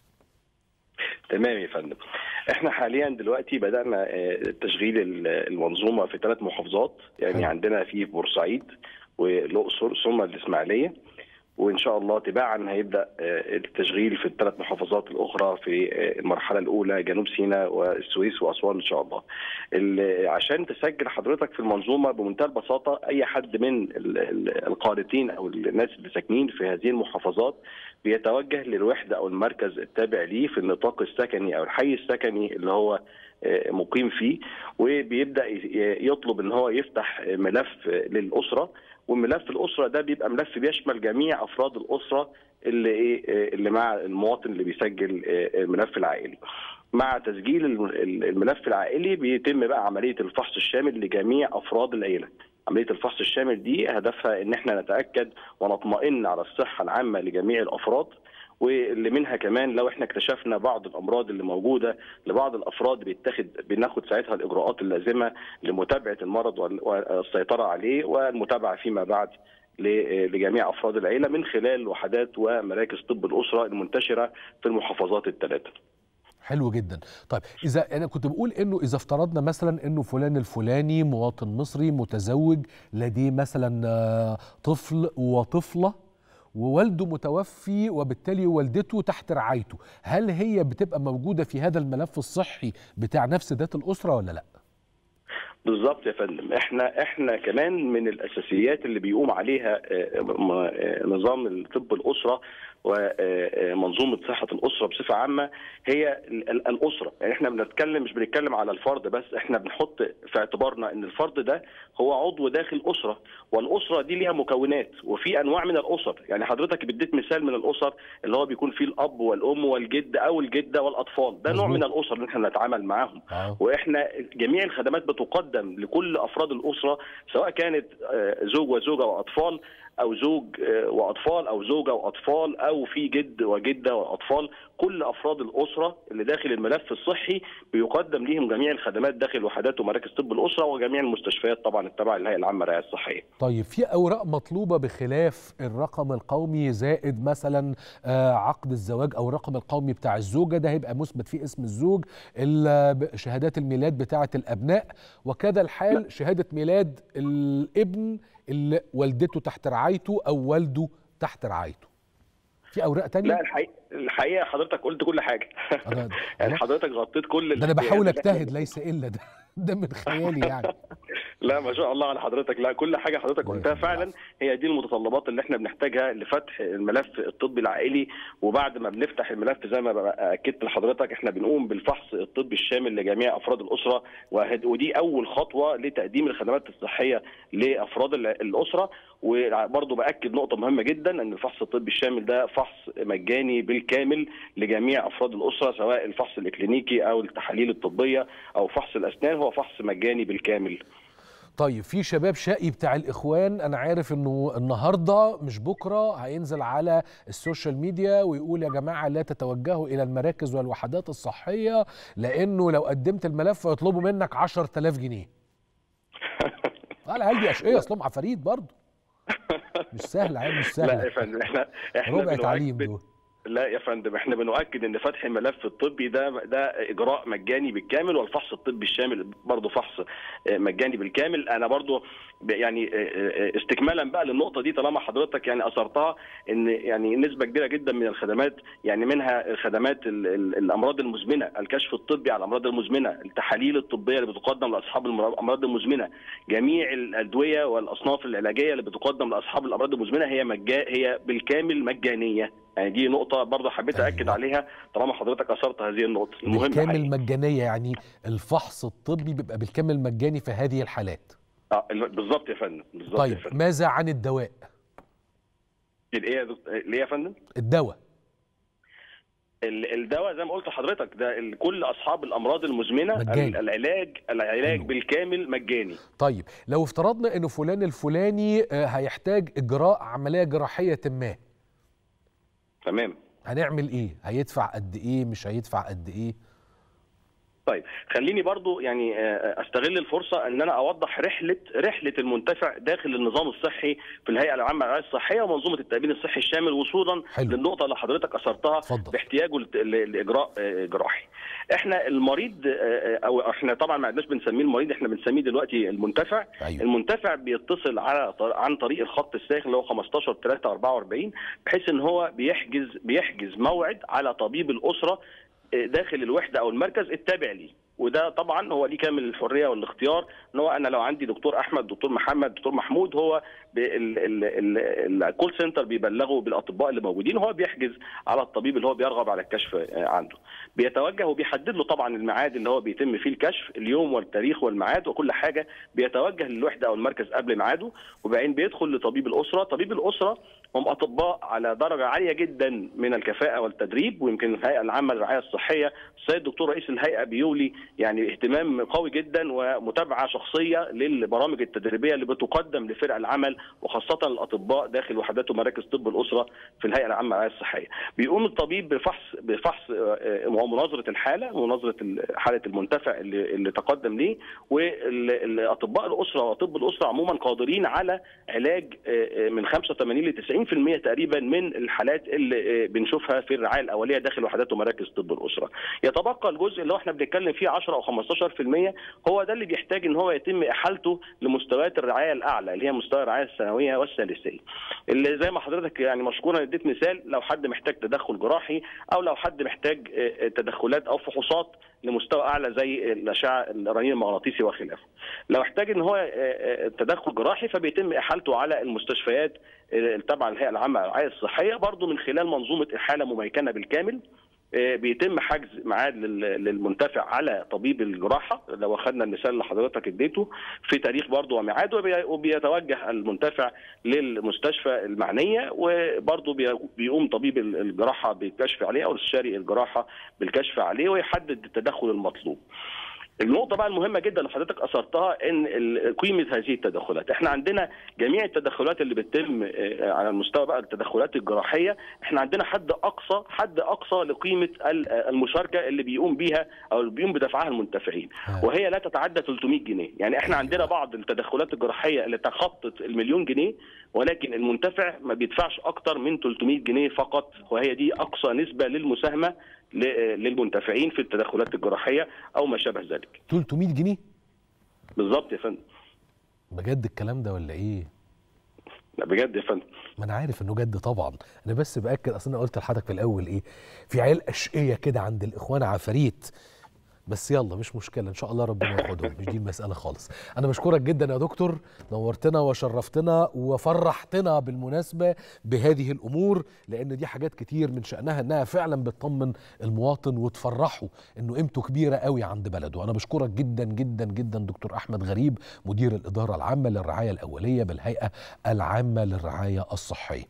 تمام يا فندم احنا حاليا دلوقتي بدانا تشغيل المنظومه في ثلاث محافظات يعني حلو. عندنا في بورسعيد والاقصر ثم الاسماعيليه وان شاء الله تباعا هيبدا التشغيل في الثلاث محافظات الاخرى في المرحله الاولى جنوب سيناء والسويس واسوان ان شاء الله. عشان تسجل حضرتك في المنظومه بمنتهى البساطه اي حد من القارئين او الناس اللي ساكنين في هذه المحافظات بيتوجه للوحده او المركز التابع ليه في النطاق السكني او الحي السكني اللي هو مقيم فيه وبيبدا يطلب ان هو يفتح ملف للاسره وملف الاسره ده بيبقى ملف بيشمل جميع افراد الاسره اللي ايه اللي مع المواطن اللي بيسجل الملف العائلي. مع تسجيل الملف العائلي بيتم بقى عمليه الفحص الشامل لجميع افراد العيله. عمليه الفحص الشامل دي هدفها ان احنا نتاكد ونطمئن على الصحه العامه لجميع الافراد واللي منها كمان لو احنا اكتشفنا بعض الامراض اللي موجوده لبعض الافراد بيتاخد بناخد ساعتها الاجراءات اللازمه لمتابعه المرض والسيطره عليه والمتابعه فيما بعد لجميع افراد العيله من خلال وحدات ومراكز طب الاسره المنتشره في المحافظات الثلاثه. حلو جدا طيب اذا انا كنت بقول انه اذا افترضنا مثلا انه فلان الفلاني مواطن مصري متزوج لديه مثلا طفل وطفله ووالده متوفي وبالتالي والدته تحت رعايته هل هي بتبقى موجودة في هذا الملف الصحي بتاع نفس ذات الأسرة ولا لا بالظبط يا فندم احنا احنا كمان من الاساسيات اللي بيقوم عليها نظام طب الاسره ومنظومه صحه الاسره بصفه عامه هي الاسره يعني احنا بنتكلم مش بنتكلم على الفرد بس احنا بنحط في اعتبارنا ان الفرد ده هو عضو داخل اسره والاسره دي ليها مكونات وفي انواع من الاسر يعني حضرتك بديت مثال من الاسر اللي هو بيكون فيه الاب والام والجد او الجده والاطفال ده نوع من الاسر اللي احنا بنتعامل معاهم واحنا جميع الخدمات بتقدم لكل افراد الاسره سواء كانت زوج وزوجه واطفال او زوج واطفال او زوجه واطفال او في جد وجده واطفال كل افراد الاسره اللي داخل الملف الصحي بيقدم ليهم جميع الخدمات داخل وحدات ومراكز طب الاسره وجميع المستشفيات طبعا التابعه للهيئه العامه للرعايه الصحيه. طيب في اوراق مطلوبه بخلاف الرقم القومي زائد مثلا عقد الزواج او الرقم القومي بتاع الزوجه ده هيبقى مثبت فيه اسم الزوج شهادات الميلاد بتاعه الابناء وكذا الحال لا. شهاده ميلاد الابن اللي والدته تحت رعايته او والده تحت رعايته في اوراق تانية لا الحقيقه الحقيقه حضرتك قلت كل حاجه يعني حضرتك غطيت كل ده انا بحاول اجتهد ليس الا ده ده من خيالي يعني لا ما شاء الله على حضرتك لا كل حاجه حضرتك قلتها فعلا هي دي المتطلبات اللي احنا بنحتاجها لفتح الملف الطبي العائلي وبعد ما بنفتح الملف زي ما اكدت لحضرتك احنا بنقوم بالفحص الطبي الشامل لجميع افراد الاسره ودي اول خطوه لتقديم الخدمات الصحيه لافراد الاسره وبرضه باكد نقطه مهمه جدا ان الفحص الطبي الشامل ده فحص مجاني بالكامل لجميع افراد الاسره سواء الفحص الاكلينيكي او التحاليل الطبيه او فحص الاسنان هو فحص مجاني بالكامل طيب في شباب شقي بتاع الاخوان انا عارف انه النهارده مش بكره هينزل على السوشيال ميديا ويقول يا جماعه لا تتوجهوا الى المراكز والوحدات الصحيه لانه لو قدمت الملف يطلبوا منك 10000 جنيه العيال دي اشقيه اصلهم عفاريت برضه مش سهل عيال مش سهل لا يا فندم احنا احنا ربع تعليم دول لا يا فندم احنا بنؤكد ان فتح الملف الطبي ده ده اجراء مجاني بالكامل والفحص الطبي الشامل برضه فحص مجاني بالكامل انا برضه يعني استكمالا بقى للنقطه دي طالما حضرتك يعني اثرتها ان يعني نسبه كبيره جدا من الخدمات يعني منها خدمات الامراض المزمنه الكشف الطبي على الامراض المزمنه التحاليل الطبيه اللي بتقدم لاصحاب الامراض المزمنه جميع الادويه والاصناف العلاجيه اللي بتقدم لاصحاب الامراض المزمنه هي مجا هي بالكامل مجانيه يعني دي نقطة برضه حبيت أيوة. أكد عليها طالما حضرتك أثرت هذه النقطة المهم بالكامل مجانية يعني الفحص الطبي بيبقى بالكامل مجاني في هذه الحالات اه بالظبط يا فندم بالظبط طيب يا فندم. ماذا عن الدواء؟ الايه يا دكتور ليه يا فندم؟ الدواء الدواء زي ما قلت لحضرتك ده كل اصحاب الامراض المزمنه مجاني. العلاج العلاج أيوه. بالكامل مجاني طيب لو افترضنا انه فلان الفلاني هيحتاج اجراء عمليه جراحيه ما تمام هنعمل ايه هيدفع قد ايه مش هيدفع قد ايه طيب خليني برضو يعني استغل الفرصه ان انا اوضح رحله رحله المنتفع داخل النظام الصحي في الهيئه العامه للرعايه الصحيه ومنظومه التامين الصحي الشامل وصولا حلو. للنقطه اللي حضرتك اثرتها فضل. باحتياجه لاجراء جراحي. احنا المريض او احنا طبعا ما عدناش بنسميه المريض احنا بنسميه دلوقتي المنتفع أيوه. المنتفع بيتصل على عن طريق الخط الساخن اللي هو 15 3 44 بحيث ان هو بيحجز بيحجز موعد على طبيب الاسره داخل الوحده او المركز التابع ليه وده طبعا هو ليه كامل الحريه والاختيار ان هو انا لو عندي دكتور احمد دكتور محمد دكتور محمود هو الكول سنتر بيبلغه بالاطباء اللي موجودين هو بيحجز على الطبيب اللي هو بيرغب على الكشف عنده بيتوجه وبيحدد له طبعا الميعاد اللي هو بيتم فيه الكشف اليوم والتاريخ والميعاد وكل حاجه بيتوجه للوحده او المركز قبل ميعاده وبعدين بيدخل لطبيب الاسره طبيب الاسره هم اطباء على درجه عاليه جدا من الكفاءه والتدريب ويمكن الهيئه العامه للرعايه الصحيه السيد الدكتور رئيس الهيئه بيولي يعني اهتمام قوي جدا ومتابعه شخصيه للبرامج التدريبيه اللي بتقدم لفرق العمل وخاصه الاطباء داخل وحدات ومراكز طب الاسره في الهيئه العامه للرعايه الصحيه. بيقوم الطبيب بفحص بفحص ومناظره الحاله مناظره حاله المنتفع اللي, اللي تقدم ليه والاطباء الاسره وطب الاسره عموما قادرين على علاج من 85 ل 90% تقريبا من الحالات اللي بنشوفها في الرعايه الاوليه داخل وحدات ومراكز طب الاسره. يتبقى الجزء اللي احنا بنتكلم فيه 10 او 15% هو ده اللي بيحتاج ان هو يتم احالته لمستويات الرعايه الاعلى اللي هي مستوى الرعايه الثانويه والثالثيه. اللي زي ما حضرتك يعني مشكورا اديت مثال لو حد محتاج تدخل جراحي او لو حد محتاج تدخلات او فحوصات لمستوى اعلى زي الاشعه الرنين المغناطيسي وخلافه. لو احتاج ان هو تدخل جراحي فبيتم احالته على المستشفيات التابعه للهيئه العامه للرعايه الصحيه برضه من خلال منظومه احاله مميكنه بالكامل بيتم حجز ميعاد للمنتفع على طبيب الجراحه لو اخذنا المثال اللي حضرتك اديته في تاريخ برضه وميعاد وبيتوجه المنتفع للمستشفى المعنيه وبرضه بيقوم طبيب الجراحه بالكشف عليه او استشاري الجراحه بالكشف عليه ويحدد التدخل المطلوب. النقطة بقى المهمة جدا اللي حضرتك أثرتها إن قيمة هذه التدخلات، إحنا عندنا جميع التدخلات اللي بتتم على المستوى بقى التدخلات الجراحية، إحنا عندنا حد أقصى حد أقصى لقيمة المشاركة اللي بيقوم بيها أو اللي بيقوم بدفعها المنتفعين، وهي لا تتعدى 300 جنيه، يعني إحنا عندنا بعض التدخلات الجراحية اللي تخطت المليون جنيه ولكن المنتفع ما بيدفعش أكتر من 300 جنيه فقط وهي دي أقصى نسبة للمساهمة للمنتفعين في التدخلات الجراحيه او ما شابه ذلك 300 جنيه بالظبط يا فندم بجد الكلام ده ولا ايه لا بجد يا فندم ما انا عارف انه جد طبعا انا بس باكد اصل انا قلت لحضرتك في الاول ايه في عيال اشقيه كده عند الاخوان عفاريت بس يلا مش مشكله ان شاء الله ربنا ياخدهم مش دي المساله خالص انا بشكرك جدا يا دكتور نورتنا وشرفتنا وفرحتنا بالمناسبه بهذه الامور لان دي حاجات كتير من شانها انها فعلا بتطمن المواطن وتفرحه انه قيمته كبيره قوي عند بلده انا بشكرك جدا جدا جدا دكتور احمد غريب مدير الاداره العامه للرعايه الاوليه بالهيئه العامه للرعايه الصحيه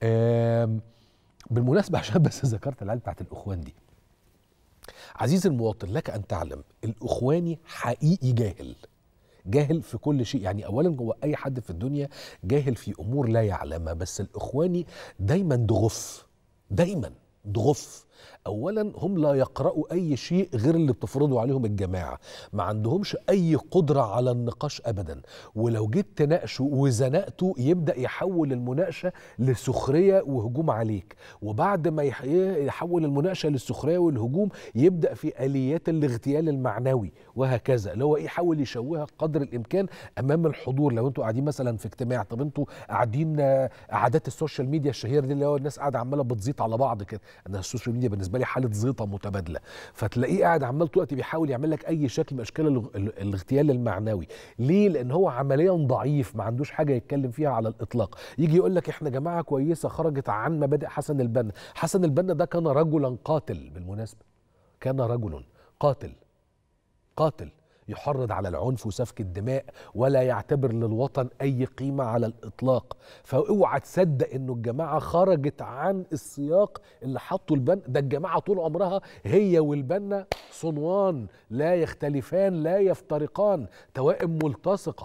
بالمناسبه عشان بس ذكرت العيال بتاعت الاخوان دي عزيزي المواطن لك ان تعلم الاخواني حقيقي جاهل جاهل في كل شيء يعني اولا هو اي حد في الدنيا جاهل في امور لا يعلمها بس الاخواني دايما دغف دايما دغف اولا هم لا يقرأوا اي شيء غير اللي بتفرضه عليهم الجماعه ما عندهمش اي قدره على النقاش ابدا ولو جيت تناقشه وزنقته يبدا يحول المناقشه لسخريه وهجوم عليك وبعد ما يحول المناقشه للسخريه والهجوم يبدا في اليات الاغتيال المعنوي وهكذا اللي هو ايه يحاول يشوهها قدر الامكان امام الحضور لو انتوا قاعدين مثلا في اجتماع طب انتوا قاعدين قعدات السوشيال ميديا الشهيره دي اللي هو الناس قاعده عماله بتزيط على بعض كده انا السوشيال ميديا بالنسبه لي حاله زيطه متبادله فتلاقيه قاعد عمال طول الوقت بيحاول يعمل لك اي شكل من اشكال الاغتيال المعنوي ليه لان هو عمليا ضعيف ما عندوش حاجه يتكلم فيها على الاطلاق يجي يقول لك احنا جماعه كويسه خرجت عن مبادئ حسن البنا حسن البنا ده كان رجلا قاتل بالمناسبه كان رجل قاتل قاتل يحرض على العنف وسفك الدماء ولا يعتبر للوطن اي قيمه على الاطلاق فاوعى تصدق انه الجماعه خرجت عن السياق اللي حطه البنا ده الجماعه طول عمرها هي والبنا صنوان لا يختلفان لا يفترقان توائم ملتصقه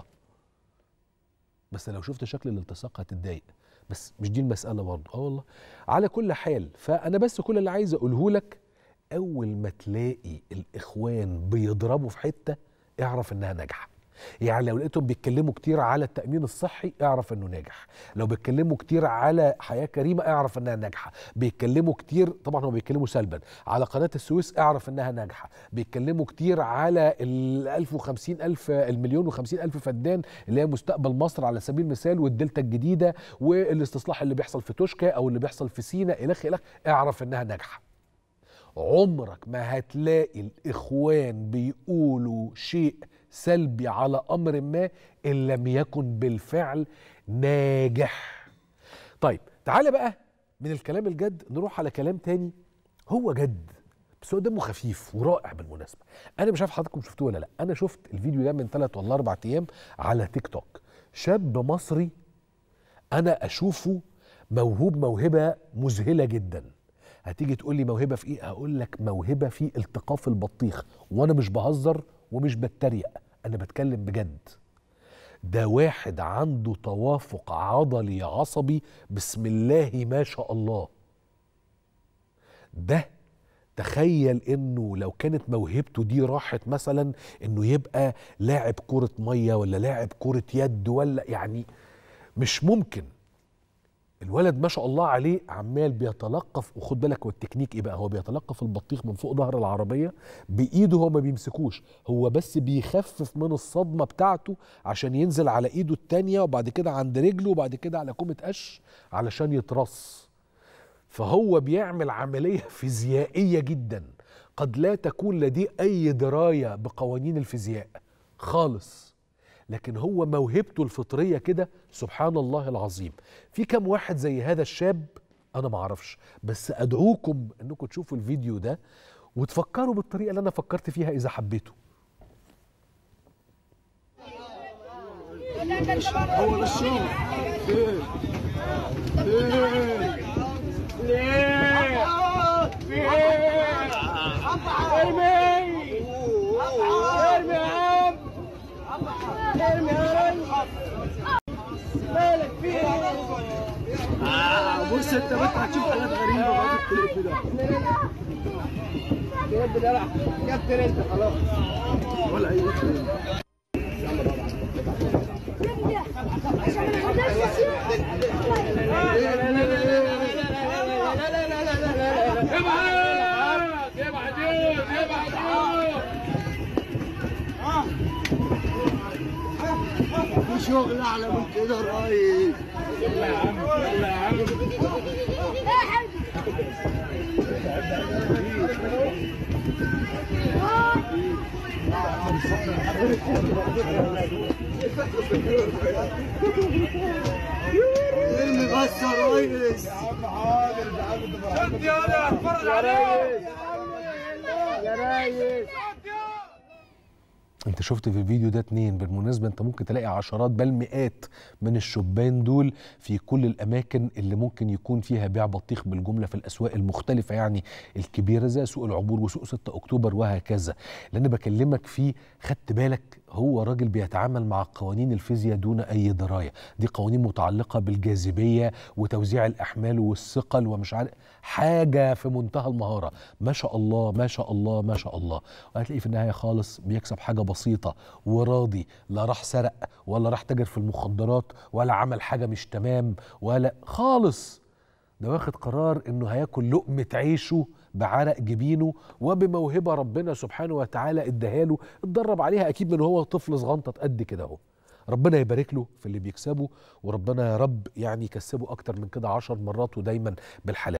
بس لو شفت شكل الالتصاق هتتضايق بس مش دي المساله برضه اه والله على كل حال فانا بس كل اللي عايز اقوله لك اول ما تلاقي الاخوان بيضربوا في حته اعرف انها ناجحه يعني لو لقيتهم بيتكلموا كتير على التأمين الصحي اعرف انه ناجح لو بيتكلموا كتير على حياة كريمة اعرف انها ناجحة بيتكلموا كتير طبعا هم بيتكلموا سلبا على قناة السويس اعرف انها ناجحة بيتكلموا كتير على ال 1050 ألف المليون و50 ألف فدان اللي هي مستقبل مصر على سبيل المثال والدلتا الجديدة والاستصلاح اللي بيحصل في توشكا او اللي بيحصل في سينا الخ الخ اعرف انها ناجحة عمرك ما هتلاقي الاخوان بيقولوا شيء سلبي على امر ما ان لم يكن بالفعل ناجح طيب تعالى بقى من الكلام الجد نروح على كلام تاني هو جد بس هو دمه خفيف ورائع بالمناسبه انا مش عارف حضراتكم شفتوه ولا لا انا شفت الفيديو ده من ثلاث ولا اربع ايام على تيك توك شاب مصري انا اشوفه موهوب موهبه مذهله جدا هتيجي تقول لي موهبه في ايه هقول لك موهبه في التقاف البطيخ وانا مش بهزر ومش بتريق انا بتكلم بجد ده واحد عنده توافق عضلي عصبي بسم الله ما شاء الله ده تخيل انه لو كانت موهبته دي راحت مثلا انه يبقى لاعب كرة مية ولا لاعب كرة يد ولا يعني مش ممكن الولد ما شاء الله عليه عمال بيتلقف وخد بالك والتكنيك ايه بقى هو بيتلقف البطيخ من فوق ظهر العربيه بايده هو ما بيمسكوش هو بس بيخفف من الصدمه بتاعته عشان ينزل على ايده التانية وبعد كده عند رجله وبعد كده على كومه قش علشان يترص فهو بيعمل عمليه فيزيائيه جدا قد لا تكون لديه اي درايه بقوانين الفيزياء خالص لكن هو موهبته الفطريه كده سبحان الله العظيم في كم واحد زي هذا الشاب انا ما اعرفش بس ادعوكم انكم تشوفوا الفيديو ده وتفكروا بالطريقه اللي انا فكرت فيها اذا حبيتوا هو ده الشغل ليه؟ ليه؟ ليه؟ في ايه؟ ارمي ارمي يا عم ارمي يا ريس مالك في ايه؟ بص انت بس هتشوف حاجات غريبه بقى في الكليب ده الكليب ده لا كابتن انت خلاص ولا اي في شغل اعلى من كده يا ريس يلا يا عم يلا يا عم ارمي بس يا ريس يا عم حاضر يا عم شد يا ولد اتفرج عليك يا ريس انت شفت في الفيديو ده اتنين بالمناسبة انت ممكن تلاقي عشرات بل مئات من الشبان دول في كل الاماكن اللي ممكن يكون فيها بيع بطيخ بالجملة في الاسواق المختلفة يعني الكبيرة زي سوق العبور وسوق 6 اكتوبر وهكذا اللي انا بكلمك فيه خدت بالك هو راجل بيتعامل مع قوانين الفيزياء دون اي دراية دي قوانين متعلقة بالجاذبية وتوزيع الاحمال والثقل ومش عارف حاجة في منتهى المهارة ما شاء الله ما شاء الله ما شاء الله وهتلاقيه في النهاية خالص بيكسب حاجة بسيطة وراضي لا راح سرق ولا راح تاجر في المخدرات ولا عمل حاجة مش تمام ولا خالص ده واخد قرار انه هياكل لقمة عيشه بعرق جبينه وبموهبة ربنا سبحانه وتعالى اداها اتدرب عليها اكيد من هو طفل صغنطة قد كده اهو ربنا يبارك له في اللي بيكسبه وربنا يا رب يعني يكسبه اكتر من كده عشر مرات ودايما بالحلال